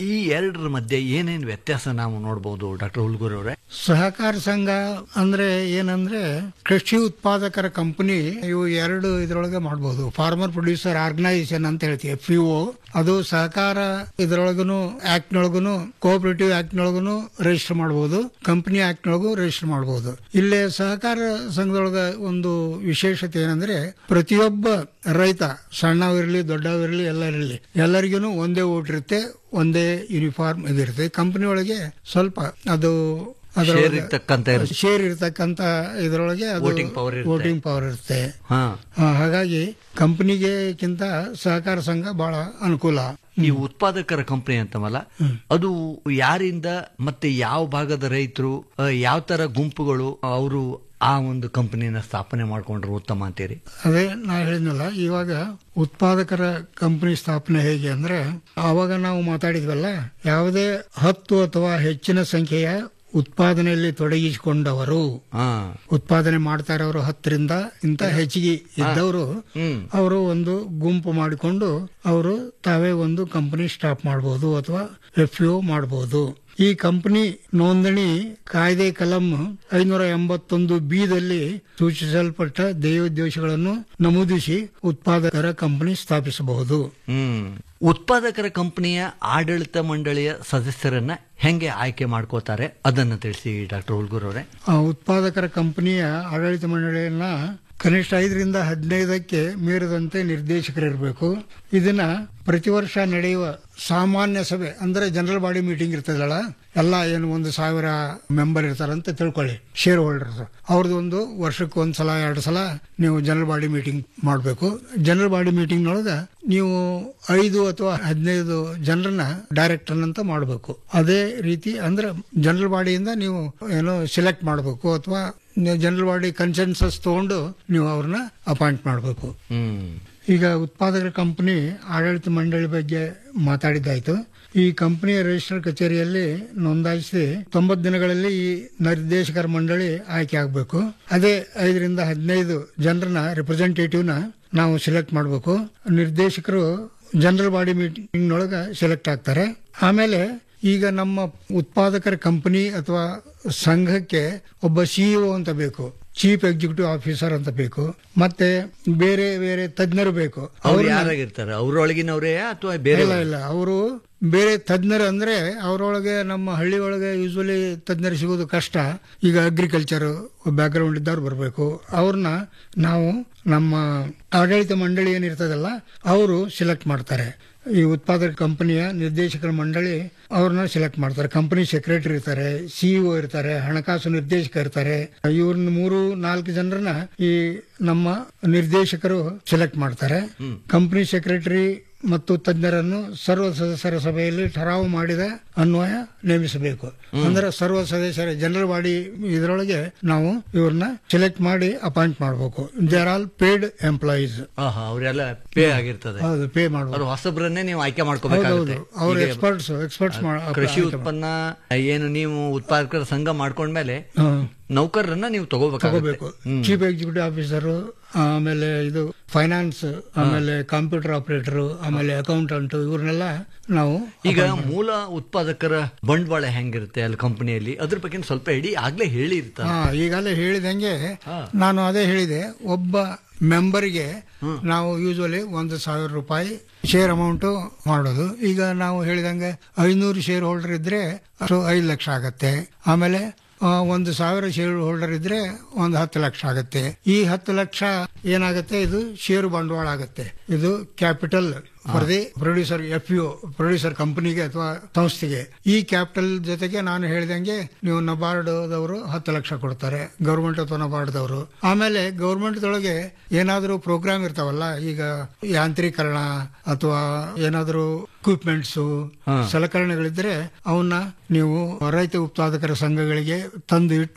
ಇವೆರಡರ ಮಧ್ಯೆ ಏನೇನು ವ್ಯತ್ಯಾಸ ನಾವು ನೋಡಬಹುದು ಡಾಕ್ಟರ್ ಹುಲ್ಗೂರ್ ಅವರೇ ಸಹಕಾರ ಸಂಘ ಅಂದ್ರೆ ಏನಂದ್ರೆ ಕೃಷಿ ಉತ್ಪಾದಕರ ಕಂಪನಿ ಇವು ಎರಡು ಇದ್ರೊಳಗೆ ಮಾಡಬಹುದು ಫಾರ್ಮರ್ ಪ್ರೊಡ್ಯೂಸರ್ ಆರ್ಗನೈಸೇಷನ್ ಅಂತ ಹೇಳ್ತೀವಿ ಎಫ್ ಅದು ಸಹಕಾರ ಇದ್ರೊಳಗನು ಆಕ್ಟ್ ನೊಳಗುನು ಕೋಆಪರೇಟಿವ್ ಆಕ್ಟ್ ನೊಳಗುನು ರಿಜಿಸ್ಟರ್ ಮಾಡಬಹುದು ಕಂಪನಿ ಆಕ್ಟ್ ನೊಳಗು ರಿಜಿಸ್ಟರ್ ಮಾಡಬಹುದು ಇಲ್ಲೇ ಸಹಕಾರ ಸಂಘದೊಳಗ ಒಂದು ವಿಶೇಷತೆ ಏನಂದ್ರೆ ಪ್ರತಿಯೊಬ್ಬ ರೈತ ಸಣ್ಣವಿರಲಿ ದೊಡ್ಡವಿರಲಿ ಎಲ್ಲ ಇರಲಿ ಎಲ್ಲರಿಗೂ ಒಂದೇ ಓಟ್ ಇರುತ್ತೆ ಒಂದೇ ಯೂನಿಫಾರ್ಮ್ ಇದಿರುತ್ತೆ ಕಂಪನಿ ಒಳಗೆ ಸ್ವಲ್ಪ ಅದು Share ಇರ್ತಕ್ಕಂಥ ಇರುತ್ತೆ. ಶೇರ್ ಇರ್ತಕ್ಕಂತ ಇದರೊಳಗೆ ಅದು Voting power ಇರುತ್ತೆ. ವೋಟಿಂಗ್ ಪವರ್ ಇರುತ್ತೆ ಹಾ ಆ, ಹಾಗಾಗಿ ಕಂಪನಿಗೆಕ್ಕಿಂತ ಸಹಕಾರ ಸಂಘ ಬಹಳ ಅನುಕೂಲ ಈ ಉತ್ಪಾದಕರ ಕಂಪನಿ ಅಂತವಲ್ಲ ಅದು ಯಾರಿಂದ ಮತ್ತೆ ಯಾವ ಭಾಗದ ರೈತರು ಯಾವ ತರ ಗುಂಪುಗಳು ಅವರು ಆ ಒಂದು ಕಂಪನಿನ ಸ್ಥಾಪನೆ ಮಾಡ್ಕೊಂಡ್ರು ಉತ್ತಮ ಅಂತೀರಿ ಅದೇ ನಾ ಹೇಳಿದ್ನಲ್ಲ ಇವಾಗ ಉತ್ಪಾದಕರ ಕಂಪನಿ ಸ್ಥಾಪನೆ ಹೇಗೆ ಅಂದ್ರೆ ಆವಾಗ ನಾವು ಮಾತಾಡಿದ್ವಲ್ಲ ಯಾವುದೇ ಹತ್ತು ಅಥವಾ ಹೆಚ್ಚಿನ ಸಂಖ್ಯೆಯ ಉತ್ಪಾದನೆಯಲ್ಲಿ ತೊಡಗಿಸಿಕೊಂಡವರು ಹಾ ಉತ್ಪಾದನೆ ಮಾಡ್ತಾ ಇರೋರು ಹತ್ತರಿಂದ ಇಂತ ಹೆಚ್ಚಿಗೆ ಇದ್ದವರು ಹ್ಮ್. ಅವರು ಒಂದು ಗುಂಪು ಮಾಡಿಕೊಂಡು ಅವರು ತಾವೇ ಒಂದು ಕಂಪನಿ ಸ್ಟಾಪ್ ಮಾಡಬಹುದು ಅಥವಾ ಎಫ್ ಯು ಮಾಡಬಹುದು ಈ ಕಂಪನಿ ನೋಂದಣಿ ಕಾಯ್ದೆ ಕಲಂ ಐನೂರ ಎಂಬತ್ತೊಂದು ಬಿದಲ್ಲಿ ಸೂಚಿಸಲ್ಪಟ್ಟ ಧ್ಯೇಯೋದ್ದೇಶಗಳನ್ನು ನಮೂದಿಸಿ ಉತ್ಪಾದಕರ ಕಂಪನಿ ಸ್ಥಾಪಿಸಬಹುದು ಹ್ಮ್ ಉತ್ಪಾದಕರ ಕಂಪನಿಯ ಆಡಳಿತ ಮಂಡಳಿಯ ಸದಸ್ಯರನ್ನ ಹೆಂಗೆ ಆಯ್ಕೆ ಮಾಡ್ಕೋತಾರೆ ಅದನ್ನ ತಿಳಿಸಿ ಡಾಕ್ಟರ್ ಹುಲ್ಗೂರ್ ಅವರೇ ಆ ಉತ್ಪಾದಕರ ಕಂಪನಿಯ ಆಡಳಿತ ಮಂಡಳಿಯನ್ನ ಕನಿಷ್ಠ ಐದರಿಂದ ಹದಿನೈದಕ್ಕೆ ಮೀರದಂತೆ ನಿರ್ದೇಶಕರಿರಬೇಕು ಇದನ್ನ ಪ್ರತಿ ವರ್ಷ ನಡೆಯುವ ಸಾಮಾನ್ಯ ಸಭೆ ಅಂದ್ರೆ ಜನರಲ್ ಬಾಡಿ ಮೀಟಿಂಗ್ ಇರ್ತದಲ್ಲ ಎಲ್ಲ ಏನು ಒಂದು ಸಾವಿರ ಮೆಂಬರ್ ಇರ್ತಾರಂತ ತಿಳ್ಕೊಳ್ಳಿ ಶೇರ್ ಹೋಲ್ಡರ್ಸ್ ಅವ್ರದ್ದು ಒಂದು ವರ್ಷಕ್ಕೆ ಒಂದ್ ಸಲ ಎರಡು ಸಲ ನೀವು ಜನರಲ್ ಬಾಡಿ ಮೀಟಿಂಗ್ ಮಾಡಬೇಕು ಜನರಲ್ ಬಾಡಿ ಮೀಟಿಂಗ್ ನೊಳಗ ನೀವು ಐದು ಅಥವಾ ಹದಿನೈದು ಜನರನ್ನ ಡೈರೆಕ್ಟರ್ ಅಂತ ಮಾಡಬೇಕು ಅದೇ ರೀತಿ ಅಂದ್ರೆ ಜನರಲ್ ಬಾಡಿಯಿಂದ ನೀವು ಏನೋ ಸೆಲೆಕ್ಟ್ ಮಾಡಬೇಕು ಅಥವಾ ಜನರಲ್ ಬಾಡಿ ಕನ್ಸೆನ್ಸಸ್ ತಗೊಂಡು ನೀವು ಅವ್ರನ್ನ ಅಪಾಯಿಂಟ್ ಮಾಡಬೇಕು ಹ್ಮ್ ಈಗ ಉತ್ಪಾದಕರ ಕಂಪನಿ ಆಡಳಿತ ಮಂಡಳಿ ಬಗ್ಗೆ ಮಾತಾಡಿದ್ದಾಯ್ತು ಈ ಕಂಪನಿಯ ರಿಜಿಸ್ಟರ್ ಕಚೇರಿಯಲ್ಲಿ ನೋಂದಾಯಿಸಿ ತೊಂಬತ್ತು ದಿನಗಳಲ್ಲಿ ಈ ನಿರ್ದೇಶಕರ ಮಂಡಳಿ ಆಯ್ಕೆ ಆಗಬೇಕು ಅದೇ ಐದರಿಂದ ಹದಿನೈದು ಜನರನ್ನ ರಿಪ್ರೆಸೆಂಟೇಟಿವ್ನ ನಾವು ಸೆಲೆಕ್ಟ್ ಮಾಡಬೇಕು ನಿರ್ದೇಶಕರು ಜನರಲ್ ಬಾಡಿ ಮೀಟಿಂಗ್ ನೊಳಗ ಸೆಲೆಕ್ಟ್ ಆಗ್ತಾರೆ ಆಮೇಲೆ ಈಗ ನಮ್ಮ ಉತ್ಪಾದಕರ ಕಂಪನಿ ಅಥವಾ ಸಂಘಕ್ಕೆ ಒಬ್ಬ ಸಿಇಒ ಅಂತ ಬೇಕು ಚೀಫ್ ಎಕ್ಸಿಕ್ಯೂಟಿವ್ ಆಫೀಸರ್ ಅಂತ ಬೇಕು ಮತ್ತೆ ಬೇರೆ ಬೇರೆ ತಜ್ಞರು ಬೇಕು ಅವ್ರು ಅವ್ರನ್ನ- ಯಾರಾಗಿರ್ತಾರೆ ಅವ್ರೊಳಗಿನವರೇ ಅಥವಾ ಬೇರೆ ಇಲ್ಲ ಇಲ್ಲ ಅವರು ಬೇರೆ ತಜ್ಞರು ಅಂದ್ರೆ ಅವರೊಳಗೆ ನಮ್ಮ ಹಳ್ಳಿ ಒಳಗೆ ಯೂಶಲಿ ತಜ್ಞರು ಸಿಗೋದು ಕಷ್ಟ ಈಗ ಅಗ್ರಿಕಲ್ಚರ್ ಬ್ಯಾಕ್ಗ್ರೌಂಡ್ ಇದ್ದವ್ರು ಬರಬೇಕು ಅವ್ರನ್ನ ನಾವು ನಮ್ಮ ಆಡಳಿತ ಮಂಡಳಿ ಏನಿರ್ತದಲ್ಲ ಅವರು ಸೆಲೆಕ್ಟ್ ಮಾಡ್ತಾರೆ ಈ ಉತ್ಪಾದಕ ಕಂಪನಿಯ ನಿರ್ದೇಶಕರ ಮಂಡಳಿ ಅವ್ರನ್ನ ಸೆಲೆಕ್ಟ್ ಮಾಡ್ತಾರೆ ಕಂಪನಿ ಸೆಕ್ರೆಟರಿ ಇರ್ತಾರೆ ಸಿಇಒ ಇರ್ತಾರೆ ಹಣಕಾಸು ನಿರ್ದೇಶಕ ಇರ್ತಾರೆ ಇವ್ರನ್ನ ಮೂರು ನಾಲ್ಕು ಜನರನ್ನ ಈ ನಮ್ಮ ನಿರ್ದೇಶಕರು ಸೆಲೆಕ್ಟ್ ಮಾಡ್ತಾರೆ ಕಂಪನಿ ಸೆಕ್ರೆಟರಿ ಮತ್ತು ತಜ್ಞರನ್ನು ಸರ್ವ ಸದಸ್ಯರ ಸಭೆಯಲ್ಲಿ ಠರಾವು ಮಾಡಿದ ಅನ್ವಯ ನೇಮಿಸಬೇಕು ಅಂದ್ರೆ ಸರ್ವ ಸದಸ್ಯರ ಜನರಲ್ ಬಾಡಿ ಇದರೊಳಗೆ ನಾವು ಇವ್ರನ್ನ ಸೆಲೆಕ್ಟ್ ಮಾಡಿ ಅಪಾಯಿಂಟ್ ಮಾಡಬೇಕು they are all paid employees ಆಹಾ, ಅವರೆಲ್ಲ ಪೇ ಆಗಿರ್ತದೆ ಹೌದು ಪೇ ಮಾಡಬೇಕು ಅವ್ರ ಹೊಸಬ್ರನ್ನೇ ನೀವು ಆಯ್ಕೆ ಹೌದೌದು ಮಾಡ್ಕೋಬೇಕಾಗುತ್ತೆ ಅವ್ರ ಈಗ ಎಕ್ಸ್ಪರ್ಟ್ಸ್ ಎಕ್ಸ್ಪರ್ಟ್ಸ್ ಕೃಷಿ ಉತ್ಪನ್ನ ಏನು ನೀವು ಉತ್ಪಾದಕರ ಸಂಘ ಮಾಡ್ಕೊಂಡ್ಮೇಲೆ ಹ್ಮ್. ನೌಕರರನ್ನ ನೀವು ತಗೋಬೇಕಾಗುತ್ತೆ ತಗೋಬೇಕು ಚೀಫ್ ಎಕ್ಸಿಕ್ಯೂಟಿವ್ ಆಫೀಸರ್ ಆಮೇಲೆ ಇದು ಫೈನಾನ್ಸ್ ಆಮೇಲೆ ಕಂಪ್ಯೂಟರ್ ಆಪರೇಟರ್ ಆಮೇಲೆ ಅಕೌಂಟೆಂಟ್ ಇವ್ರನ್ನೆಲ್ಲ ನಾವು ಈಗ ಮೂಲ ಉತ್ಪಾದಕರ ಬಂಡವಾಳ ಹೆಂಗಿರುತ್ತೆ ಅಲ್ಲಿ ಕಂಪನಿಯಲ್ಲಿ ಅದ್ರ ಬಗ್ಗೆ ಸ್ವಲ್ಪ ಇಡೀ ಆಗ್ಲೇ ಹೇಳಿ ಇರ್ತಾರೆ ಹಾ ಈಗಾಗಲೇ ಹೇಳಿದಂಗೆ ನಾನು ಅದೇ ಹೇಳಿದೆ ಒಬ್ಬ ಮೆಂಬರ್ಗೆ ನಾವು ಯೂಶುವಲಿ ಒಂದು ಸಾವಿರ ರೂಪಾಯಿ ಶೇರ್ ಅಮೌಂಟ್ ಮಾಡೋದು ಈಗ ನಾವು ಹೇಳಿದಂಗೆ ಐನೂರು ಶೇರ್ ಹೋಲ್ಡರ್ ಇದ್ರೆ ಅದು ಐದು ಲಕ್ಷ ಆಗತ್ತೆ ಆಮೇಲೆ ಆ, ಒಂದು ಸಾವಿರ ಶೇರ್ ಹೋಲ್ಡರ್ ಇದ್ರೆ ಒಂದು ಹತ್ತು ಲಕ್ಷ ಆಗತ್ತೆ ಈ ಹತ್ತು ಲಕ್ಷ ಏನಾಗುತ್ತೆ ಇದು ಷೇರು ಬಂಡವಾಳ ಆಗುತ್ತೆ ಇದು capital for the producer F U producer ಕಂಪನಿಗೆ ಅಥವಾ ಸಂಸ್ಥೆಗೆ ಈ ಕ್ಯಾಪಿಟಲ್ ಜೊತೆಗೆ ನಾನು ಹೇಳಿದಂಗೆ ನೀವು ನಬಾರ್ಡ್ದವರು ಹತ್ತು ಲಕ್ಷ ಕೊಡ್ತಾರೆ ಗೌರ್ಮೆಂಟ್ ಅಥವಾ ನಬಾರ್ಡ್ದವರು ಆಮೇಲೆ ಗೌರ್ಮೆಂಟ್ ದೊಳಗೆ ಏನಾದರೂ ಪ್ರೋಗ್ರಾಮ್ ಇರ್ತಾವಲ್ಲ ಈಗ ಯಾಂತ್ರೀಕರಣ ಅಥವಾ ಏನಾದರೂ ಇಕ್ವಿಪ್ಮೆಂಟ್ಸ್ ಸಲಕರಣೆಗಳಿದ್ರೆ ಅವನ್ನ ನೀವು ರೈತ ಉತ್ಪಾದಕರ ಸಂಘಗಳಿಗೆ ತಂದು ಇಟ್ಟು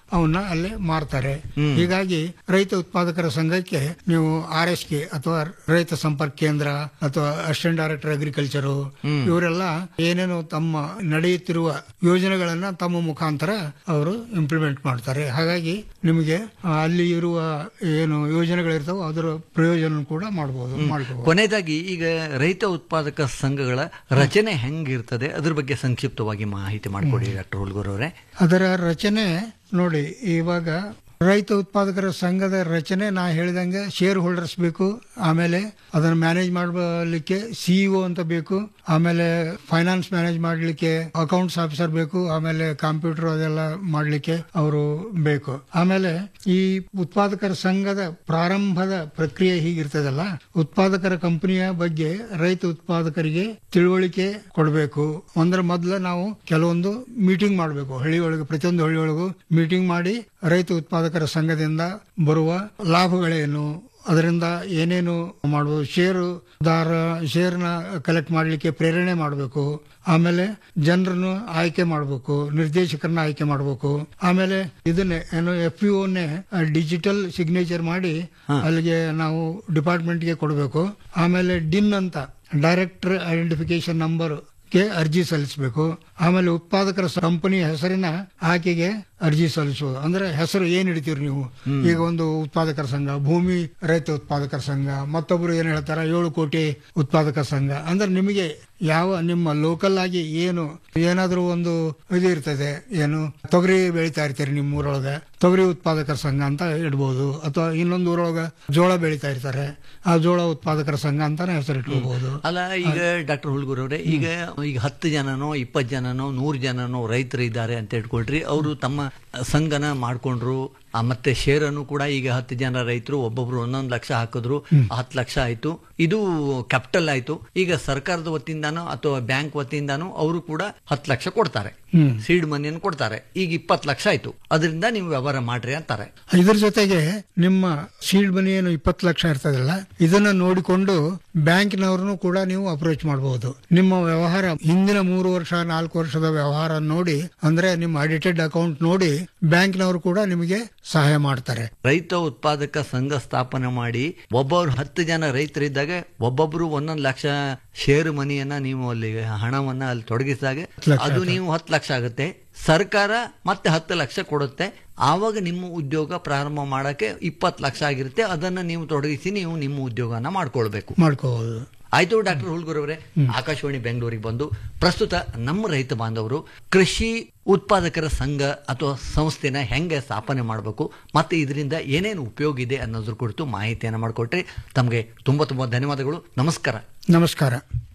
ಅವನ್ನ ಅಲ್ಲಿ ಮಾರ್ತಾರೆ ಹೀಗಾಗಿ ರೈತ ಉತ್ಪಾದಕರ ಸಂಘಕ್ಕೆ ನೀವು ಆರ್ ಎಸ್ ಕೆ ಅಥವಾ ರೈತ ಸಂಪರ್ಕ ಕೇಂದ್ರ ಅಥವಾ ಅಸಿಸ್ಟೆಂಟ್ ಡೈರೆಕ್ಟರ್ ಅಗ್ರಿಕಲ್ಚರ್ ಇವರೆಲ್ಲ ಏನೇನು ತಮ್ಮ ನಡೆಯುತ್ತಿರುವ ಯೋಜನೆಗಳನ್ನ ತಮ್ಮ ಮುಖಾಂತರ ಅವರು ಇಂಪ್ಲಿಮೆಂಟ್ ಮಾಡ್ತಾರೆ ಹಾಗಾಗಿ ನಿಮಗೆ ಆ, ಅಲ್ಲಿ ಇರುವ ಏನು ಯೋಜನೆಗಳಿರ್ತಾವೋ ಅದರ ಪ್ರಯೋಜನ ಕೂಡ ಮಾಡಬಹುದು ಮಾಡಬಹುದು ಕೊನೆಯದಾಗಿ ಈಗ ರೈತ ಉತ್ಪಾದಕ ಸಂಘಗಳ ರಚನೆ ಹೆಂಗಿರ್ತದೆ ಅದ್ರ ಬಗ್ಗೆ ಸಂಕ್ಷಿಪ್ತವಾಗಿ ಮಾಹಿತಿ ಮಾಡಿಕೊಡಿ ಡಾಕ್ಟರ್ ಹುಲ್ಗೂರ್ ಅವರೇ ಅದರ ರಚನೆ ನೋಡಿ ಇವಾಗ ರೈತ ಉತ್ಪಾದಕರ ಸಂಘದ ರಚನೆ ನಾ ಹೇಳಿದಂಗೆ ಶೇರ್ ಹೋಲ್ಡರ್ಸ್ ಬೇಕು ಆಮೇಲೆ ಅದನ್ನು ಮ್ಯಾನೇಜ್ ಮಾಡಲಿಕ್ಕೆ ಸಿಇಒ ಅಂತ ಬೇಕು ಆಮೇಲೆ ಫೈನಾನ್ಸ್ ಮ್ಯಾನೇಜ್ ಮಾಡಲಿಕ್ಕೆ ಅಕೌಂಟ್ಸ್ ಆಫೀಸರ್ ಬೇಕು ಆಮೇಲೆ ಕಂಪ್ಯೂಟರ್ ಅದೆಲ್ಲ ಮಾಡಲಿಕ್ಕೆ ಅವರು ಬೇಕು ಆಮೇಲೆ ಈ ಉತ್ಪಾದಕರ ಸಂಘದ ಪ್ರಾರಂಭದ ಪ್ರಕ್ರಿಯೆ ಹೀಗಿರ್ತದಲ್ಲ ಉತ್ಪಾದಕರ ಕಂಪನಿಯ ಬಗ್ಗೆ ರೈತ ಉತ್ಪಾದಕರಿಗೆ ತಿಳುವಳಿಕೆ ಕೊಡಬೇಕು ಒಂದರ ಮೊದಲು ನಾವು ಕೆಲವೊಂದು ಮೀಟಿಂಗ್ ಮಾಡಬೇಕು ಹಳ್ಳಿ ಒಳಗೆ ಪ್ರತಿಯೊಂದು ಹಳ್ಳಿ ಒಳಗೂ ಮೀಟಿಂಗ್ ಮಾಡಿ ರೈತ ಉತ್ಪಾದಕರ ಸಂಘದಿಂದ ಬರುವ ಲಾಭಗಳೇನು ಅದರಿಂದ ಏನೇನು ಮಾಡಬಹುದು ಷೇರುದಾರ ಶೇರ್ನ ಕಲೆಕ್ಟ್ ಮಾಡಲಿಕ್ಕೆ ಪ್ರೇರಣೆ ಮಾಡಬೇಕು ಆಮೇಲೆ ಜನರನ್ನು ಆಯ್ಕೆ ಮಾಡಬೇಕು ನಿರ್ದೇಶಕರನ್ನ ಆಯ್ಕೆ ಮಾಡಬೇಕು ಆಮೇಲೆ ಇದನ್ನೇ ಏನು ಎಫ್ ಯು ಡಿಜಿಟಲ್ ಸಿಗ್ನೇಚರ್ ಮಾಡಿ ಅಲ್ಲಿಗೆ ನಾವು ಡಿಪಾರ್ಟ್ಮೆಂಟ್ಗೆ ಕೊಡಬೇಕು ಆಮೇಲೆ ಡಿನ್ ಅಂತ ಡೈರೆಕ್ಟರ್ ಐಡೆಂಟಿಫಿಕೇಶನ್ ನಂಬರ್ ಗೆ ಅರ್ಜಿ ಸಲ್ಲಿಸಬೇಕು ಆಮೇಲೆ ಉತ್ಪಾದಕರ ಕಂಪನಿ ಹೆಸರಿನ ಆಯ್ಕೆಗೆ ಅರ್ಜಿ ಸಲ್ಲಿಸುವುದು ಅಂದ್ರೆ ಹೆಸರು ಏನ್ ಹಿಡಿತೀರಿ ನೀವು ಈಗ ಒಂದು ಉತ್ಪಾದಕರ ಸಂಘ ಭೂಮಿ ರೈತ ಉತ್ಪಾದಕರ ಸಂಘ ಮತ್ತೊಬ್ರು ಏನ್ ಹೇಳ್ತಾರ ಏಳು ಕೋಟಿ ಉತ್ಪಾದಕ ಸಂಘ ಅಂದ್ರೆ ನಿಮಗೆ ಯಾವ ನಿಮ್ಮ ಲೋಕಲ್ ಆಗಿ ಏನು ಏನಾದ್ರೂ ಒಂದು ಇದು ಇರ್ತದೆ ಏನು ತೊಗರಿ ಬೆಳಿತಾ ಇರ್ತೀರಿ ನಿಮ್ಮ ಊರೊಳಗೆ ತೊಗರಿ ಉತ್ಪಾದಕರ ಸಂಘ ಅಂತ ಇಡ್ಬೋದು ಅಥವಾ ಇನ್ನೊಂದು ಊರೊಳಗೆ ಜೋಳ ಬೆಳಿತಾ ಇರ್ತಾರೆ ಆ ಜೋಳ ಉತ್ಪಾದಕರ ಸಂಘ ಅಂತಾನೆ ಹೆಸರು ಇಟ್ಕೋಬಹುದು ಅಲ್ಲ ಈಗ ಡಾಕ್ಟರ್ ಹುಲ್ಗೂರ್ ಅವರೇ ಈಗ ಈಗ ಹತ್ತು ಜನನೋ ಇಪ್ಪತ್ತು ಜನನೋ ನೂರು ಜನನೋ ರೈತರು ಇದ್ದಾರೆ ಅಂತ ಇಟ್ಕೊಳ್ರಿ ಅವರು ತಮ್ಮ ಸಂಘನ ಮಾಡ್ಕೊಂಡ್ರು ಆ, ಮತ್ತೆ ಶೇರನ್ನು ಕೂಡ ಈಗ ಹತ್ತು ಜನ ರೈತರು ಒಬ್ಬೊಬ್ರು ಒಂದೊಂದು ಲಕ್ಷ ಹಾಕಿದ್ರು ಹತ್ತು ಲಕ್ಷ ಆಯ್ತು ಇದು ಕ್ಯಾಪಿಟಲ್ ಆಯ್ತು ಈಗ ಸರ್ಕಾರದ ವತಿಯಿಂದಾನೋ ಅಥವಾ ಬ್ಯಾಂಕ್ ವತಿಯಿಂದಾನೋ ಅವರು ಕೂಡ ಹತ್ತು ಲಕ್ಷ ಕೊಡ್ತಾರೆ ಸೀಡ್ ಮನಿಯನ್ನು ಕೊಡ್ತಾರೆ ಈಗ ಇಪ್ಪತ್ತು ಲಕ್ಷ ಆಯ್ತು ಅದರಿಂದ ನೀವು ವ್ಯವಹಾರ ಮಾಡ್ರಿ ಅಂತಾರೆ ಇದ್ರ ಜೊತೆಗೆ ನಿಮ್ಮ ಸೀಲ್ಡ್ ಮನಿ ಏನು ಇಪ್ಪತ್ತು ಲಕ್ಷ ಇರ್ತದಲ್ಲ ಇದನ್ನ ನೋಡಿಕೊಂಡು ಬ್ಯಾಂಕ್ನವ್ರನ್ನು ಕೂಡ ನೀವು ಅಪ್ರೋಚ್ ಮಾಡಬಹುದು ನಿಮ್ಮ ವ್ಯವಹಾರ ಹಿಂದಿನ ಮೂರು ವರ್ಷ ನಾಲ್ಕು ವರ್ಷದ ವ್ಯವಹಾರ ನೋಡಿ ಅಂದ್ರೆ ನಿಮ್ಮ ಆಡಿಟೆಡ್ ಅಕೌಂಟ್ ನೋಡಿ ಬ್ಯಾಂಕ್ನವರು ಕೂಡ ನಿಮಗೆ ಸಹಾಯ ಮಾಡ್ತಾರೆ ರೈತ ಉತ್ಪಾದಕ ಸಂಘ ಸ್ಥಾಪನೆ ಮಾಡಿ ಒಬ್ಬರು ಹತ್ತು ಜನ ರೈತರಿದ್ದಾಗ ಒಬ್ಬೊಬ್ರು ಒಂದೊಂದು ಲಕ್ಷ ಶೇರ್ ಮನಿಯನ್ನ ನೀವು ಅಲ್ಲಿ ಹಣವನ್ನ ಅಲ್ಲಿ ತೊಡಗಿಸಿದಾಗ ಲಕ್ಷ ಅದು ನೀವು ಹತ್ತು ಲಕ್ಷ ಆಗುತ್ತೆ ಸರ್ಕಾರ ಮತ್ತೆ ಹತ್ತು ಲಕ್ಷ ಕೊಡುತ್ತೆ ಆವಾಗ ನಿಮ್ಮ ಉದ್ಯೋಗ ಪ್ರಾರಂಭ ಮಾಡಕ್ಕೆ ಇಪ್ಪತ್ತು ಲಕ್ಷ ಆಗಿರುತ್ತೆ ಅದನ್ನ ನೀವು ತೊಡಗಿಸಿ ನೀವು ನಿಮ್ಮ ಉದ್ಯೋಗನ ಮಾಡ್ಕೊಳ್ಬೇಕು ಮಾಡ್ಕೋಬಹುದು ಆಯ್ತು ಡಾಕ್ಟರ್ ಹುಲ್ಗೂರ್ ಅವರೇ ಆಕಾಶವಾಣಿ ಬೆಂಗಳೂರಿಗೆ ಬಂದು ಪ್ರಸ್ತುತ ನಮ್ಮ ರೈತ ಬಾಂಧವರು ಕೃಷಿ ಉತ್ಪಾದಕರ ಸಂಘ ಅಥವಾ ಸಂಸ್ಥೆನ ಹೆಂಗೆ ಸ್ಥಾಪನೆ ಮಾಡಬೇಕು ಮತ್ತೆ ಇದರಿಂದ ಏನೇನು ಉಪಯೋಗ ಇದೆ ಅನ್ನೋದ್ರ ಕುರಿತು ಮಾಹಿತಿಯನ್ನು ಮಾಡಿಕೊಟ್ರಿ ತಮಗೆ ತುಂಬ ತುಂಬ ಧನ್ಯವಾದಗಳು ನಮಸ್ಕಾರ ನಮಸ್ಕಾರ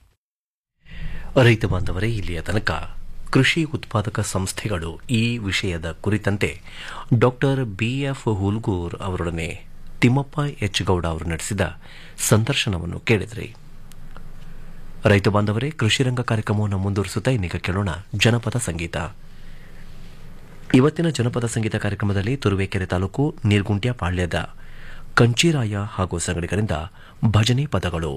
ರೈತ ಬಾಂಧವರೇ ಇಲ್ಲಿಯ ತನಕ ಕೃಷಿ ಉತ್ಪಾದಕ ಸಂಸ್ಥೆಗಳು ಈ ವಿಷಯದ ಕುರಿತಂತೆ ಡಾಕ್ಟರ್ ಬಿಎಫ್ ಹುಲ್ಗೂರ್ ಅವರೊಡನೆ ತಿಮ್ಮಪ್ಪ ಎಚ್ ಗೌಡ ಅವರು ನಡೆಸಿದ ಸಂದರ್ಶನವನ್ನು ಕೇಳಿದ್ರಿ ರೈತ ಬಾಂಧವರೇ ಕೃಷಿರಂಗ ಕಾರ್ಯಕ್ರಮವನ್ನು ಮುಂದುವರಿಸುತ್ತಾ ಇನ್ನೀಗ ಕೇಳೋಣ ಜನಪದ ಸಂಗೀತ ಇವತ್ತಿನ ಜನಪದ ಸಂಗೀತ ಕಾರ್ಯಕ್ರಮದಲ್ಲಿ ತುರುವೇಕೆರೆ ತಾಲೂಕು ನೀರ್ಗುಂಟ್ಯ ಪಾಳ್ಯದ ಕಂಚೀರಾಯ ಹಾಗೂ ಸಂಗಡಿಗರಿಂದ ಭಜನೆ ಪದಗಳು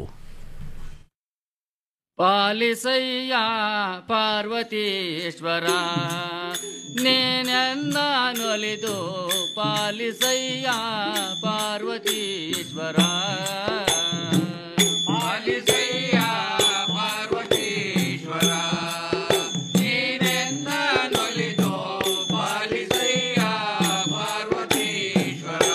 ಪಾಲಿಸಯ್ಯ ಪಾರ್ವತೀಶ್ವರ ನೀನೆನ್ನ ನೊಲಿದು ಪಾಲಿಸಯ್ಯ ಪಾರ್ವತೀಶ್ವರ ಪಾಲಿಸಯ್ಯ ಪಾರ್ವತೀಶ್ವರ ನೀನೆನ್ನ ನೊಲಿದು ಪಾಲಿಸಯ್ಯ ಪಾರ್ವತೀಶ್ವರ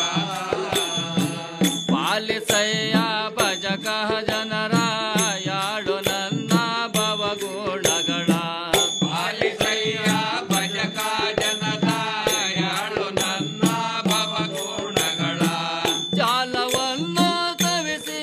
ಪಾಲಿಸಯ್ಯ ಭಜಕ ಜನರ ಯಾಡು ನನ್ನ ಭವಗುಣಗಳ ಪಾಲಿಸಯ್ಯ ಭಜಕ ಜನರ ಯಾಡು ನನ್ನ ಭವಗುಣಗಳ ಜಾಲವನ್ನು ತವಿಸಿ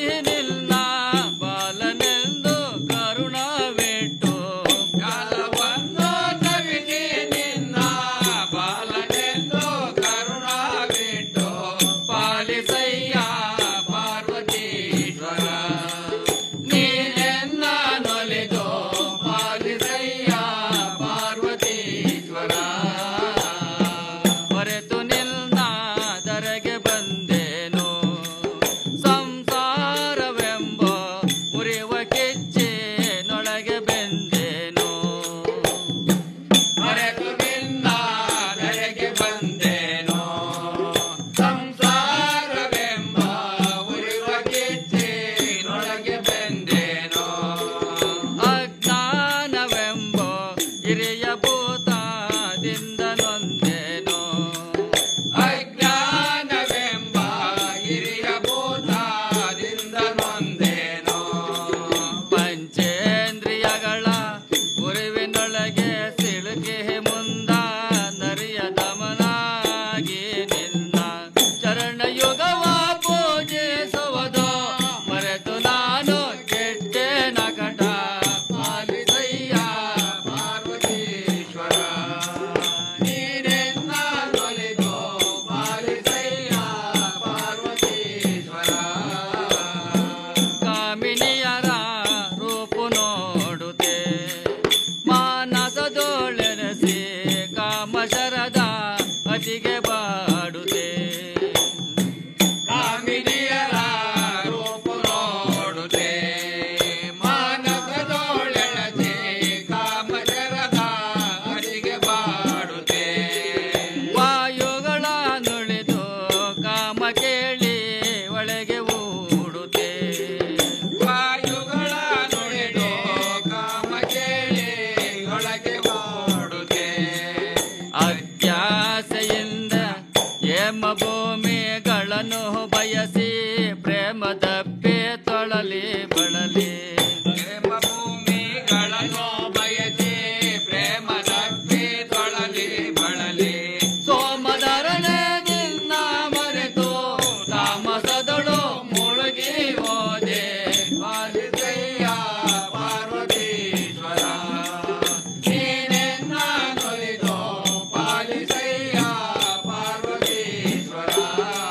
ಬಳಲಿ ಪ್ರೇಮ ಭೂಮಿಗಳನ್ನು ಬಯಸಿ ಪ್ರೇಮದಕ್ಕೆ ತೊಳಲಿ ಬಳಲಿ ಸೋಮದರನೆ ನಿನ್ನ ಮರೆತು ತಾಮಸದಳು ಮುಳುಗಿ ಹೋದೆ ಪಾಲಿಸಯ್ಯ ಪಾರ್ವತೀಶ್ವರ ನೀನೆನ್ನ ಕೊಲಿದು ಪಾಲಿಸಯ್ಯ ಪಾರ್ವತೀಶ್ವರ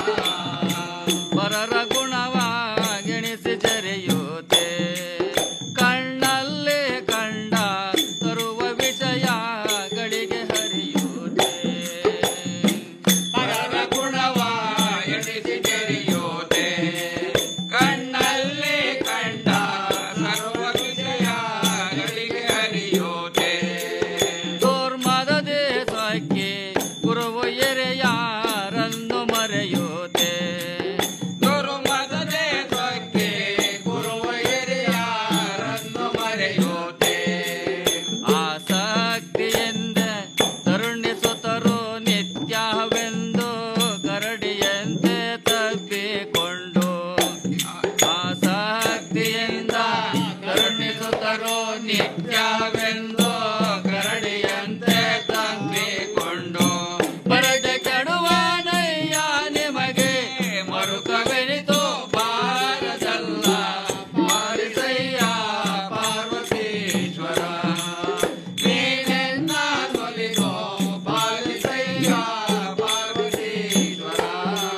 ಪರರ ಗುಣವ ಗೆಣಿಸಿ ಜರೆಯುತ್ತೆ ಕಣ್ಣಲ್ಲಿ ಕಂಡ ತರುವ ವಿಷಯಗಳಿಗೆ ಹರಿಯುತ್ತೆ ಪರರ ಗುಣವ ಎಣಿಸಿ ಜರೆಯುತ್ತೆ ಕಣ್ಣಲ್ಲಿ ಕಂಡ ಸರ್ವ ವಿಷಯಗಳಿಗೆ ಹರಿಯುತ್ತೆ ದುರ್ಮದ ದೇಶಕ್ಕೆ ಗುರುವ ಎರೆಯಾರನ್ನು ಮರೆಯುತ್ತೆ ದುರ್ಮದ ದೇಶಕ್ಕೆ ಗುರುವ ಎರೆಯಾರನ್ನು ಮರೆಯುತ್ತೆ ಆಸಕ್ತಿಯಿಂದ ತರುಣಿಸುತ್ತರು ನಿತ್ಯವೆಂದು ಕರಡಿಯಂತೆ ತಪ್ಪಿಕೊಂಡು ಆಸಕ್ತಿಯಿಂದ ಕರುಣಿಸುತ್ತರೋ ನಿತ್ಯವೆಂದು ಕರಡಿಯಂತೆ ತಪ್ಪಿಕೊಂಡು ಬರಡ ಕೆಡುವನಯ್ಯ ನಿಮಗೆ ಮರುಕವೆನಿತು ಬಾರದಲ್ಲ ಮಾರಿಸಯ್ಯ ಪಾರ್ವತೀಶ್ವರ ನೀನೆನ್ನ ತೊಲಿದು ಪಾಲಿಸಯ್ಯ ಪಾರ್ವತೀಶ್ವರ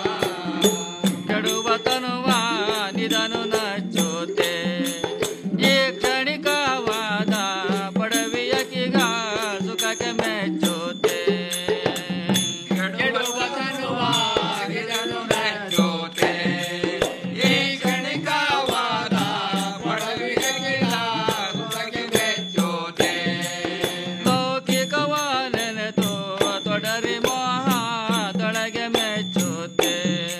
ಕೆಡುವ ತನುವ ನಿಧನು ನಚ್ಚುತ್ತೆ ಈ ಕ್ಷಣಿಕವಾದ ಪಡವಿಯಕಿಗ ಸುಖಕ್ಕೆ ಮೆಚ್ಚುತ್ತೆ ಕೆಡುವ ತನುವ ನಿಧನು ನಚ್ಚುತ್ತೆ ಈ ಕ್ಷಣಿಕವಾದ ಪಡವಿಯಕಿಗ ಸುಖಕ್ಕೆ ಮೆಚ್ಚುತ್ತೆ ಲೌಕಿಕವ ನೆನೆದು ತೊಡರಿ ಮೋಹ ತೊಳಗೆ ಮೆಚ್ಚುತ್ತೆ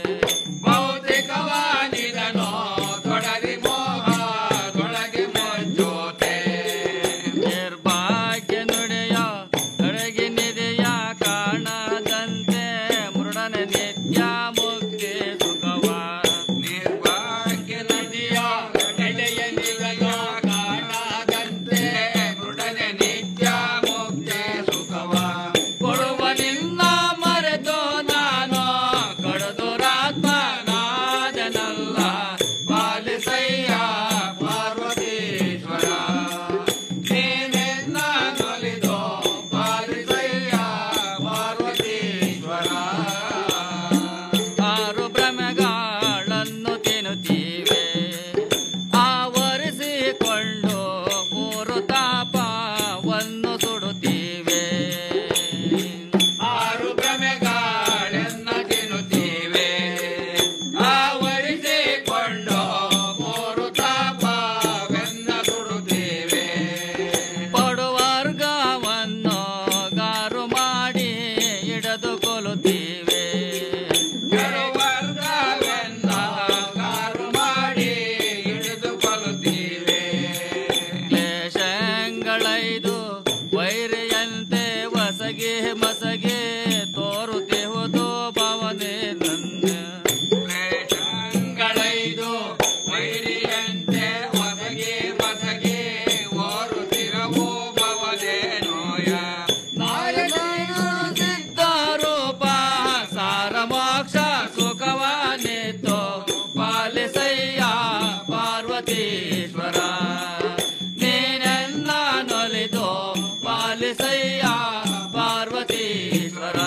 ಭೌತಿಕವಾನಿದನೋ ತೊಡರಿ ಮೋಹ ತೊಳಗೆ ಮೆಚ್ಚುತ್ತೆ ನಿರ್ಭಾಗ್ಯ ನುಡಿಯ ತೊಡಗಿ ನಿದೆಯ ಕಾಣದಂತೆ ಮೃಡನ ನಿತ್ಯ ಮುಕ್ತಿ ಸುಖವ ನಿರ್ಭಾಗ್ಯ ನದಿಯ ನಡೆಯ ನಿದಯ ಕಾಣದಂತೆ ಮೃಡನ ನಿತ್ಯ ಮುಕ್ತಿ ಸುಖವ ಕೊಡುವ ನಿನ್ನ ಮರೆತು ನಾನು ಕಡದುರಾತ್ಮನಾದನಲ್ಲ ಪಾಲಿಸಯ್ಯ ಪಾರ್ವತೀಶ್ವರ ನೀನೆನ್ನ ತೊಲಿದು ಪಾಲಿಸಯ್ಯ ಪಾರ್ವತೀಶ್ವರ ಆರು ಭ್ರಮೆಗಳನ್ನು ತಿನ್ನುತ್ತೀವೆ ಆವರಿಸಿಕೊಂಡು ಮೂರು ತಾಪವನ್ನು ಸುಡುತ್ತೀವೆ ಆರು ಭ್ರಮೆಗಳನ್ನ ತಿನ್ನುತ್ತೀವೆ ಆವರಿಸಿಕೊಂಡು ಮೂರು ತಾಪವೆನ್ನ ಸುಡುತ್ತೀವೆ ಪಡುವರ್ಗವನ್ನು ಗಾರು ಮಾಡಿ ಇಡದು ಕೊಲುತ್ತೀವೆ ವರ್ಗವೆನ್ನ ಗಾರು ಮಾಡಿ ಹಿಡಿದು ಕೊಲುತ್ತೀವೆ ಕ್ಲೇಶಗಳೈದು ವೈರಿಯಂತೆ ವಸಗೆ ಮಸಗೆ ತೋರುತ್ತಿಹುದು ಭವನೆ ನನ್ನ ಕ್ಲೇಶಗಳೈದು ವೈರಿಯಂತೆ ವಸಗೆ ಮಸಗೆ ಓರುತ್ತಿರವು ಭವನೆ ನೋಯ ನಾರಾಯಣ ಸಿದ್ಧಾರೂಪ ಸಾರ ಮೋಕ್ಷ ಸುಖವಾನಿತ್ತು ಪಾಲಿಸಯ್ಯ ಪಾರ್ವತೀಶ್ವರ ನೀನೆಲ್ಲ ನೊಲಿದು ಪಾಲಿಸಯ್ಯ ಪಾರ್ವತೀಶ್ವರ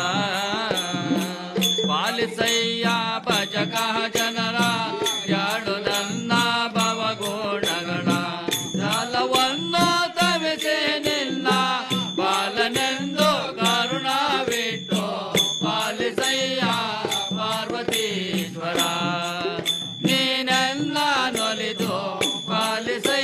ಪಾಲಿಸಯ್ಯ ಭಜಕ ಜನರ ಯಾಳು ನನ್ನ ಭವಗುಣಗಳ ಜಾಲವನ್ನು ತವಿಸಿ ನಿನ್ನ ಬಾಲನೆಂದು ಕರುಣವಿಟ್ಟು ಪಾಲಿಸಯ್ಯ ಪಾರ್ವತೀಶ್ವರ ನೀನೆಲ್ಲ ನೊಲಿದು ಪಾಲಿಸಯ್ಯ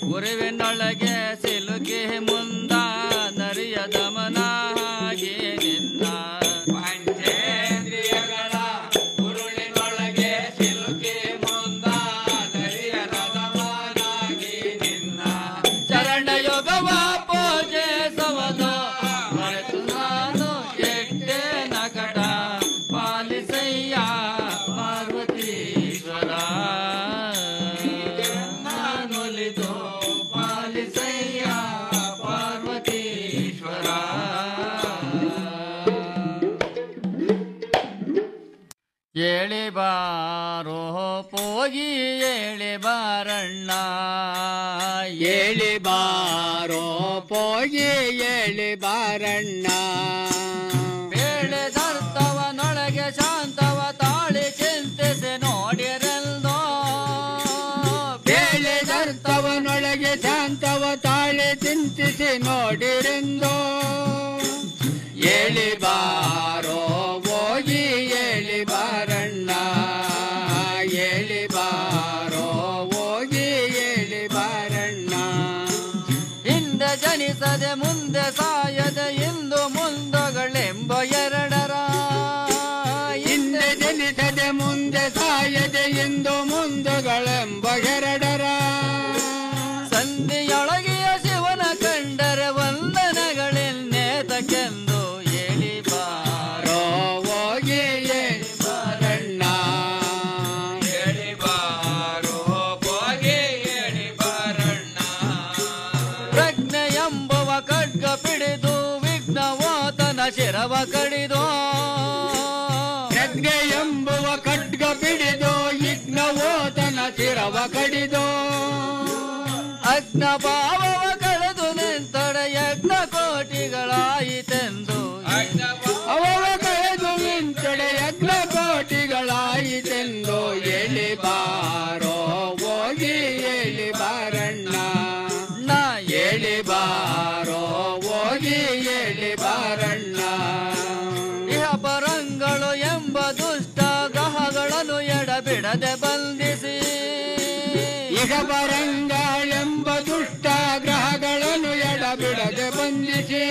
ಗುರುವಿನೊಳಗೆ ಸಿಲುಕಿ ಮುಂದ ನರಿಯ ದಮನಾಗಿ ನಿನ್ನ ಪಂಚೇಂದ್ರಿಯಗಳ ಉರುಳಿನೊಳಗೆ ಸಿಲುಕಿ ಮುಂದ ನರಿಯ ದಮನಾಗಿ ನಿನ್ನ ಚರಣ ಯೋಗವ ಪೂಜೆ ಸವದು ಮರೆತು ನಾನು ಎಟ್ಟೆ ನಕಟ ಪಾಲಿಸಯ್ಯ ಪಾರ್ವತೀಶ್ವರ ನಾನುಲಿದು ಪಾಲಿಸಯ್ಯ ಪಾರ್ವತೀಶ್ವರ ಏಳಿ ಬಾರೋ ಪೋಗಿ ಏಳಿ ಬಾರಣ್ಣ ಏಳಿ ಬಾರೋ ಪೋಗಿ ಏಳಿ ಬಾರಣ್ಣ ಬೇಳೆದರ್ತವನೊಳಗೆ ಶಾಂತವ ತಾಳಿ ಚಿಂತಿಸಿ ನೋಡಿರಲ್ದೋ ಬೇಳೆದರ್ತವನೊಳಗೆ ಶಾಂತವ ತಾಳಿ ಚಿಂತಿಸಿ ನೋಡಿರೆಂದೋ ಏಳಿ ಬಾರೋ ಹೋಗಿ ಏಳಿ ಬಾರಣ್ಣ ಏಳಿ ಬಾರೋ ಹೋಗಿ ಏಳಿ ಬಾರಣ್ಣ ಹಿಂದೆ ಜನಿಸದೆ ಮುಂದೆ ಸಾಯದೆ ಇಂದು ಮುಂದಗಳೆಂಬ ಎರಡರ ಹಿಂದೆ ಜನಿಸದೆ ಮುಂದೆ ಸಾಯದೆ ಇಂದು ಮುಂದಗಳೆಂಬ ಎರಡರ ಸಂಧಿಯೊಳಗೆಯ ಶಿವನ ಕಂಡರೆ ವಂದನಗಳೆನ್ನೇತಕ್ಕೆಂದು ಹೇಳಿ ಬಾರೋ ಹೋಗಿ ಹೇಳಿ ಬಾರಣ್ಣ ಹೇಳಿ ಬಾರೋ ಹೋಗಿ ಹೇಳಿ ಬಾರಣ್ಣ ಪ್ರಜ್ಞೆ ಎಂಬುವ ಖಡ್ಗ ಪಿಡಿದು ವಿಘ್ನವಾತನ ಶಿರವ ಕಡಿದು ಪ್ರಜ್ಞೆ ಎಂಬುವ ಖಡ್ಗ ಪಿಡಿದು ವಿಘ್ನವಾತನ ಶಿರವ ಕಡಿದು ಅಗ್ನ ಭಾವವ ಕಳೆದು ನಿಂತೊಡೆ ಯಜ್ಞ ಕೋಟಿಗಳಾಯಿತೆಂದು ಅವವ ಕಳೆದು ನಿಂತೊಡೆ ಯಜ್ಞ ಕೋಟಿಗಳಾಯಿತೆಂದು ಎಳಿ ಬಾರೋ ಹೋಗಿ ಎಳಿ ಬಾರಣ್ಣ ನಾ ಎಳಿ ಬಾರೋ ಹೋಗಿ ಎಳಿ ಬಾರಣ್ಣ ಇಹ ಪರಂಗಳು ಎಂಬ ದುಷ್ಟ ಗ್ರಹಗಳನ್ನು ಎಡಬಿಡದೆ ಬಂಧಿಸಿ ಇಹ ಪರಂಗಳೆಂಬ ದುಷ್ಟ ಗ್ರಹಗಳನ್ನು ಎಡಬಿಡದೆ ಬಂಧಿಸಿ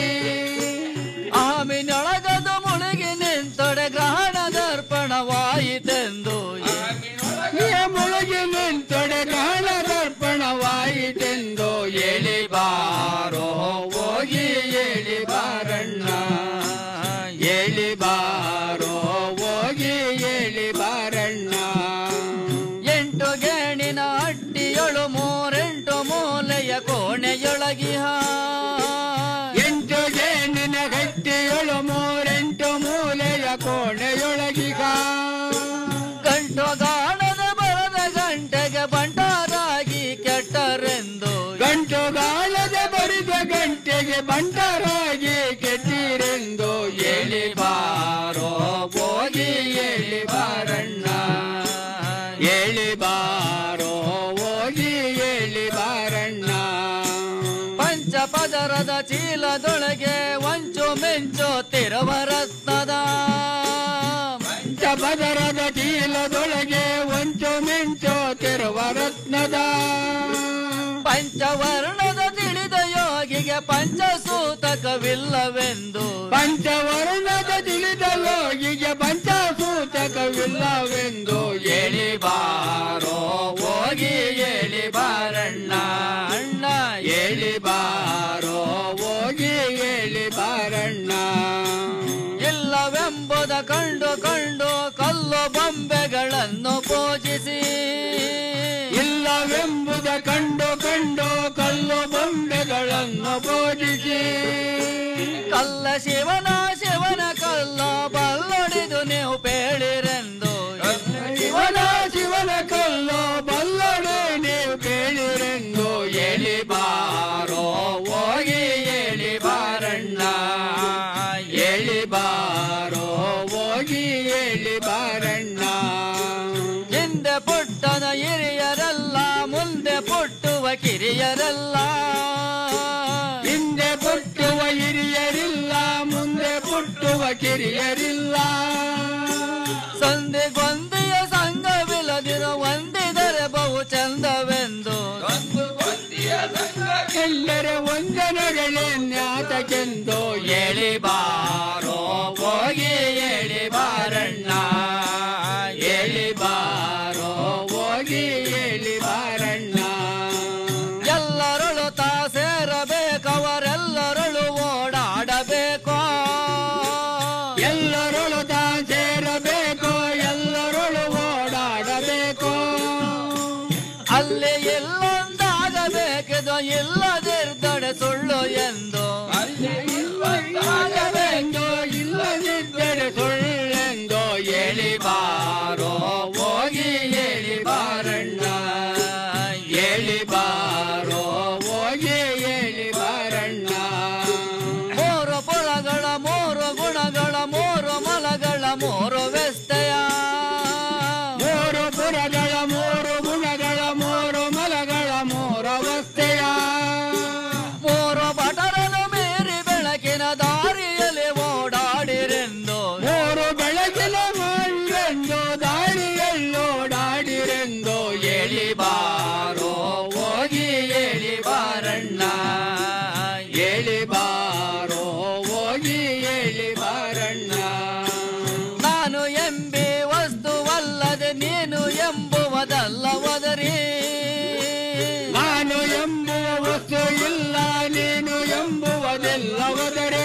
ಆಮಿನೊಳಗದು ಮುಳುಗಿ ನಿಂತೊಡೆ ಗ್ರಹಣ ದರ್ಪಣವಾಯಿತೆಂದು ಈ ಮುಳುಗಿ ನಿಂತೊಡೆ ಗ್ರಹಣ ದರ್ಪಣವಾಯಿತೆಂದು ಎಳಿ ಬಾರೋ ಹೋಗಿ ಎಳಿ ಬಾರಣ್ಣ ಎಳಿ ಬಾರೋ ಹೋಗಿ ಎಳಿ ಬಾರಣ್ಣ ಎಂಟು ಗೇಣಿನ ಅಟ್ಟಿಯೊಳು ಮೂರೆಂಟು ಮೂಲೆಯ ಕೋಣೆಯೊಳಗಿಹ ಎಂಟು ಗೇಣಿನ ಗಟ್ಟಿಯೊಳು ಮೂರೆಂಟು ಮೂಲೆಯ ಕೋಣೆಯೊಳಗಿಹ ಗಂಟು ಗಾಣದ ಬರದ ಗಂಟೆಗೆ ಬಂಟಾರಾಗಿ ಕೆಟ್ಟರೆಂದು ಗಂಟು ಗಾಳದ ಬರಿದ ಗಂಟೆಗೆ ಬಂಟರಾಗಿ ಕೆಟ್ಟಿರೆಂದು ಎಳಿ ಬಾರೋ ಹೋಗಿ ಎಳಿ ಬಾರಣ್ಣ ಎಳಿ ಬಾರೋ ಹೋಗಿ ಎಳಿ ಬಾರಣ್ಣ ಪಂಚಪದರದ ಚೀಲದೊಳಗೆ ವಂಚು ಮೆಂಚು ತಿರುವ ರತ್ನದ ಪಂಚಪದರದ ಚೀಲದೊಳಗೆ ವಂಚು ಮೆಂಚು ತಿರುವ ರತ್ನದ ಪಂಚವರ್ಣದ ತಿಳಿದ ಯೋಗಿಗೆ ಪಂಚಸೂತಕವಿಲ್ಲವೆಂದು ಪಂಚವರ್ಣದ ತಿಳಿದ ಯೋಗಿಗೆ ಪಂಚಸೂತಕವಿಲ್ಲವೆಂದು ಎಳಿ ಬಾರೋ ಹೋಗಿ ಎಳಿ ಬಾರಣ್ಣ ಅಣ್ಣ ಎಳಿ ಬಾರೋ ಹೋಗಿ ಎಳಿ ಬಾರಣ್ಣ ಇಲ್ಲವೆಂಬುದ ಕಂಡು ಕಂಡು ಕಲ್ಲು ಬೊಂಬೆಗಳನ್ನು ಪೂಜಿಸಿ ಇಲ್ಲವೆಂಬುದ ಕಂಡು ಕಂಡು ಕಲ್ಲು ಬೊಂಬೆಗಳನ್ನು ಪೂಜಿಸಿ ಕಲ್ಲ ಶಿವನ ಶಿವನ ಕಲ್ಲ ಬಲ್ಲೊಡಿದು ನೀವು ಪೇಳಿರೆಂದು ಶಿವನ ಶಿವನ ಕಲ್ಲು ಬಲ್ಲೊಡೆ ನೀವು ಕೇಳಿರೆಂದು ಎಳಿ ಬಾರೋ ಹೋಗಿ ಎಳಿ ಬಾರಣ್ಣ ಎಳಿ ಬಾರೋ ಹೋಗಿ ಎಳಿ ಬಾರಣ್ಣ ಹಿಂದೆ ಪುಟ್ಟನ ಹಿರಿಯರಲ್ಲ ಮುಂದೆ ಪುಟ್ಟುವ ಕಿರಿಯರಲ್ಲ ಹಿಂದೆ ಪುಟ್ಟುವ ಹಿರಿಯರಿಲ್ಲ ಮುಂದೆ ಪುಟ್ಟುವ ಕಿರಿಯರಿಲ್ಲ ಸಂಧಿ ಗೊಂದಿಯ ಸಂಘವಿಲ್ಲದಿರೋ ಒಂದಿದರೆ ಬಹು ಚಂದವೆಂದು ಕಂಡರೆ ವಂದನೆಗಳೇ ಜ್ಞಾತಕೆಂದು ಎಳಿ ಬಾರೋ ಹೋಗಿ ಎಳಿ ಬಾರಣ್ಣ ಎಳಿ ಬಾರೋ ಹೋಗಿ ಎಳಿ ಬಾರಣ್ಣ ಎಲ್ಲರಳು ತಾ ಸೇರಬೇಕವರೆಲ್ಲರಳು ಓಡಾಡಬೇಕು ಎಲ್ಲರೊಳು ತಾ ಸೇರಬೇಕು ಎಲ್ಲರೊಳು ಓಡಾಡಬೇಕು ಅಲ್ಲಿ ಇಲ್ಲೊಂದಾಗಬೇಕಿದು ಇಲ್ಲದಿರ್ದಡೆ ಸುಳ್ಳು ಎಂದು ಆಗಬೇಕೆಂದು ಇಲ್ಲದಿದ್ದರೆ ಸುಳ್ಳೆಂದು ಎಳಿ ಬಾರೋ ಹೋಗಿ ಎಳಿ ಬಾರಣ್ಣ ಎಳಿ ಬಾರೋ ಹೋಗಿ ಎಳಿ ಬಾರಣ್ಣ ಮೂರು ಪುಳಗಳ ಮೂರು ಗುಣಗಳ ಮೂರು ಮಲಗಳ ಮೂರು ವ್ಯಸ್ತೆಯ ಮೂರು ಪುರಗಳ ಮೂರು ಗುಣಗಳ ಮೂರು ಮಲಗಳ ಮೂರು ಅವಸ್ಥೆಯ ಮೂರು ಪಟರನು ಮೀರಿ ಬೆಳಕಿನ ದಾರಿಯಲ್ಲಿ ಓಡಾಡಿರೆಂದು ಮೂರು ಬೆಳಗಿನ ಮಾಡೆಂದು ದಾರಿಯಲ್ಲೋಡಾಡಿರೆಂದು ಎಳಿ ಬಾರೋ ಹೋಗಿ ಎಳಿ ಬಾರಣ್ಣ ಎಳಿ ಬಾರೋ ಹೋಗಿ ಎಳಿ ಬಾರಣ್ಣ ನಾನು ಎಂಬಿ ವಸ್ತುವಲ್ಲದೆ ನೀನು ಎಂಬುವುದಲ್ಲವದರಿ ನಾನು ಎಂಬುವ ವಸ್ತು ಇಲ್ಲ ನೀನು ಎಂಬುವುದೆಲ್ಲವದರೆ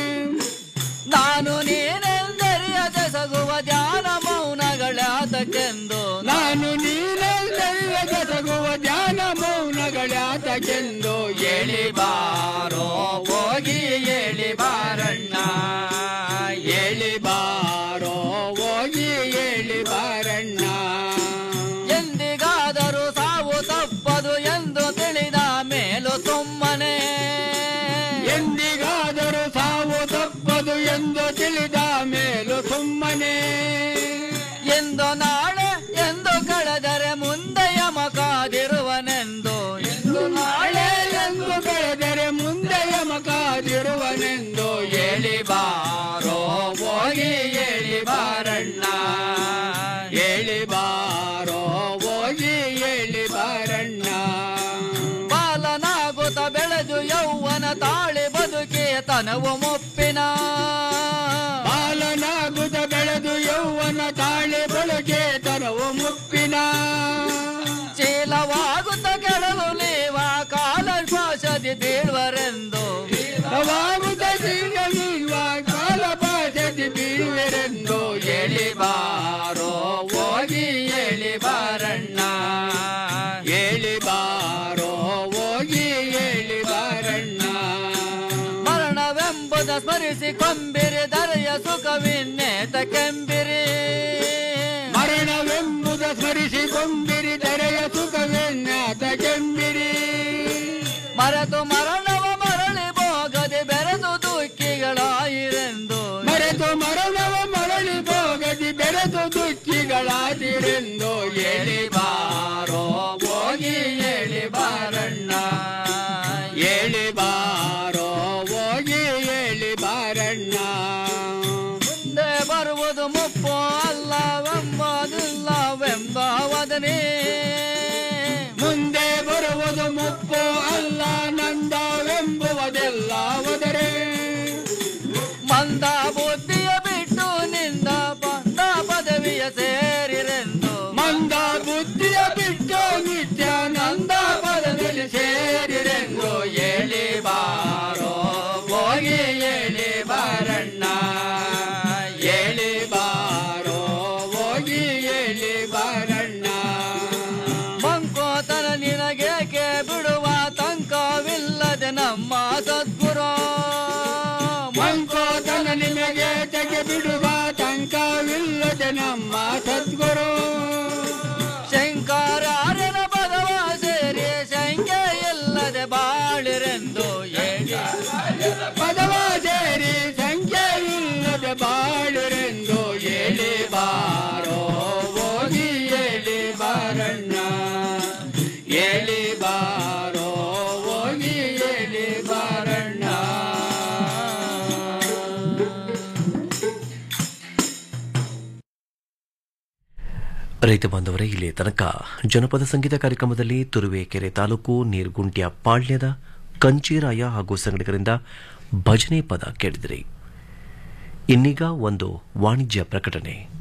ನಾನು ನೀನೆಂದರಿಯದೆ ಸಗುವ ಧ್ಯಾನ ಮೌನಗಳಾತಕ್ಕೆಂದು ನಾನು ನೀನೆಲ್ಲರಿಗ ತಗುವ ಧ್ಯಾನ ಮೌನಗಳಾತಕೆಂದು ಎಳಿ ಬಾರೋ ಹೋಗಿ ಎಳಿ ಬಾರಣ್ಣ ಎಳಿ ಬಾರೋ ಹೋಗಿ ಎಳಿ ಬಾರಣ್ಣ ಎಂದಿಗಾದರೂ ಸಾವು ತಪ್ಪದು ಎಂದು ತಿಳಿದ ಮೇಲು ಸುಮ್ಮನೆ ಎಂದಿಗಾದರೂ ಸಾವು ತಪ್ಪದು ಎಂದು ತಿಳಿದ ಮೇಲೂ ಸುಮ್ಮನೆ ಎಂದು ನಾಳೆ ಎಂದು ಕಳೆದರೆ ಮುಂದೆ ಯಮಕಾದಿರುವನೆಂದು ಎಂದು ನಾಳೆ ಎಂದು ಬೆಳೆದರೆ ಮುಂದೆ ಯಮಕಾದಿರುವನೆಂದು ಎಳಿ ಬಾರೋ ಹೋಗಿ ಎಳಿ ಬಾರಣ್ಣ ಎಳಿ ಬಾರೋ ಹೋಗಿ ಎಳಿ ಬಾರಣ್ಣ ಬಾಲನಾಗುತ್ತ ಬೆಳೆದು ಯೌವನ ತಾಳಿ ಬದುಕಿ ತನವು ಮುಪ್ಪಿನ ಬಾಲನಾಗುತ್ತ ಬೆಳೆದು ಯೌವನ ತಾಳಿ ಬಳಕೆ ತರವು ಮುಪ್ಪಿನ ಚೀಲವಾಗುತ್ತ ಕೆಳಲು ನೀವ ಕಾಲ ಶ್ವಾಸದಿ ಬೀಳ್ವರೆಂದು ಅವಾಗುತ್ತ ಸಿಗಲಿಲ್ವ ಕಾಲ ಪಾಸದಿ ಬೀಳುವೆರೆಂದು ಎಳಿ ಬಾರೋ ಹೋಗಿ ಎಳಿ ಬಾರಣ್ಣ ಎಳಿ ಬಾರೋ ಹೋಗಿ ಎಳಿ ಬಾರಣ್ಣ ಮರಣವೆಂಬುದ ಸ್ಮರಿಸಿ ಕೊಂಬಿರಿ ದರೆಯ ಸುಖವಿನ್ನೇತ ಕೆಂಬಿರಿ ಮರಣವೆಂಬುದ ಸ್ಮರಿಸಿಕೊಂಬಿರಿ ತೆರೆಯ ಸುಖವೆನ್ನಾತ ಕೆಂಬಿರಿ ಮರೆತು ಮರಣವ ಮರಳಿ ಹೋಗದೆ ಬೆರೆತು ದುಃಖಿಗಳಾಯಿರೆಂದು ಮರೆತು ಮರಣವ ಮರಳಿ ಹೋಗದಿ ಬೆರೆತು ದುಃಖಿಗಳಾದಿರೆಂದು ಎಳಿ ಬಾರೋ ಹೋಗಿ ಎಳಿ ಬಾರಣ್ಣ ಎಳಿ ಬಾರೋ ಹೋಗಿ ಎಳಿ ಬಾರಣ್ಣ ಮುಂದೆ ಬರುವುದು ಮುಪ್ಪು ಅಲ್ಲವೆಂಬುದಿಲ್ಲವೆಂಬ ವದನೆ ಮುಂದೆ ಬರುವುದು ಮುಪ್ಪು ಅಲ್ಲ ನಂದವೆಂಬುವುದೆಲ್ಲ ಒದರೆ ಮಂದ ಬುದ್ಧಿಯ ಬಿಟ್ಟು ನಿಂದ ಬಂದ ಪದವಿಯ ಸೇರಿರೆಂದು ಮಂದ ಬುದ್ಧಿಯ ಬಿಟ್ಟು ನಿತ್ಯ ನಂದ ಪದದಲ್ಲಿ ಸೇರಿರೆಂದು ಎಳಿ ಬಾರೋ ಹೋಗಿ ಎಳಿ ಬಾರಣ್ಣ ಎಳಿ ಬಾರೋ ಹೋಗಿ ಎಳಿ ಬಾರಣ್ಣ ಮಂಕೋತನ ನಿನಗೇಕೆ ಬಿಡುವ ತಂಕವಿಲ್ಲದೆ ನಮ್ಮ ಸದ್ಗುರು ಮಂಕೋತನ ನಿಮಗೆ ತೆಗೆ ಬಿಡುವ ತಂಕವಿಲ್ಲದೆ ನಮ್ಮ ಸದ್ಗುರು ಶಂಕರಾರ್ಯನ ಪದವ ಸೇರಿ ಶಂಕೆ ಇಲ್ಲದೆ ಬಾಳಿರೆಂದು ಹೇಳಿ ಪದವ ಸೇರಿ ಸಂಖ್ಯೆ ಇಲ್ಲದೆ ಬಾಳಿರೆಂದು ಎಳಿ ಬಾರೋ ಹೋಗಿ ಎಳಿ ಬಾರಣ್ಣ ಎಳಿ ಬಾರೋ ಹೋಗಿ ಎಳಿ ಬಾರಣ್ಣ ರೈತ ಬಾಂಧವರೇ ಇಲ್ಲಿ ತನಕ ಜನಪದ ಸಂಗೀತ ಕಾರ್ಯಕ್ರಮದಲ್ಲಿ ತುರುವೇಕೆರೆ ತಾಲೂಕು ನೀರ್ಗುಂಟ್ಯ ಪಾಳ್ಯದ ಕಂಚೀರಾಯ ಹಾಗೂ ಸಂಗಡಿಗರಿಂದ ಭಜನೆ ಪದ ಕೇಳಿದಿರಿ ಇನ್ನೀಗ ಒಂದು ವಾಣಿಜ್ಯ ಪ್ರಕಟಣೆ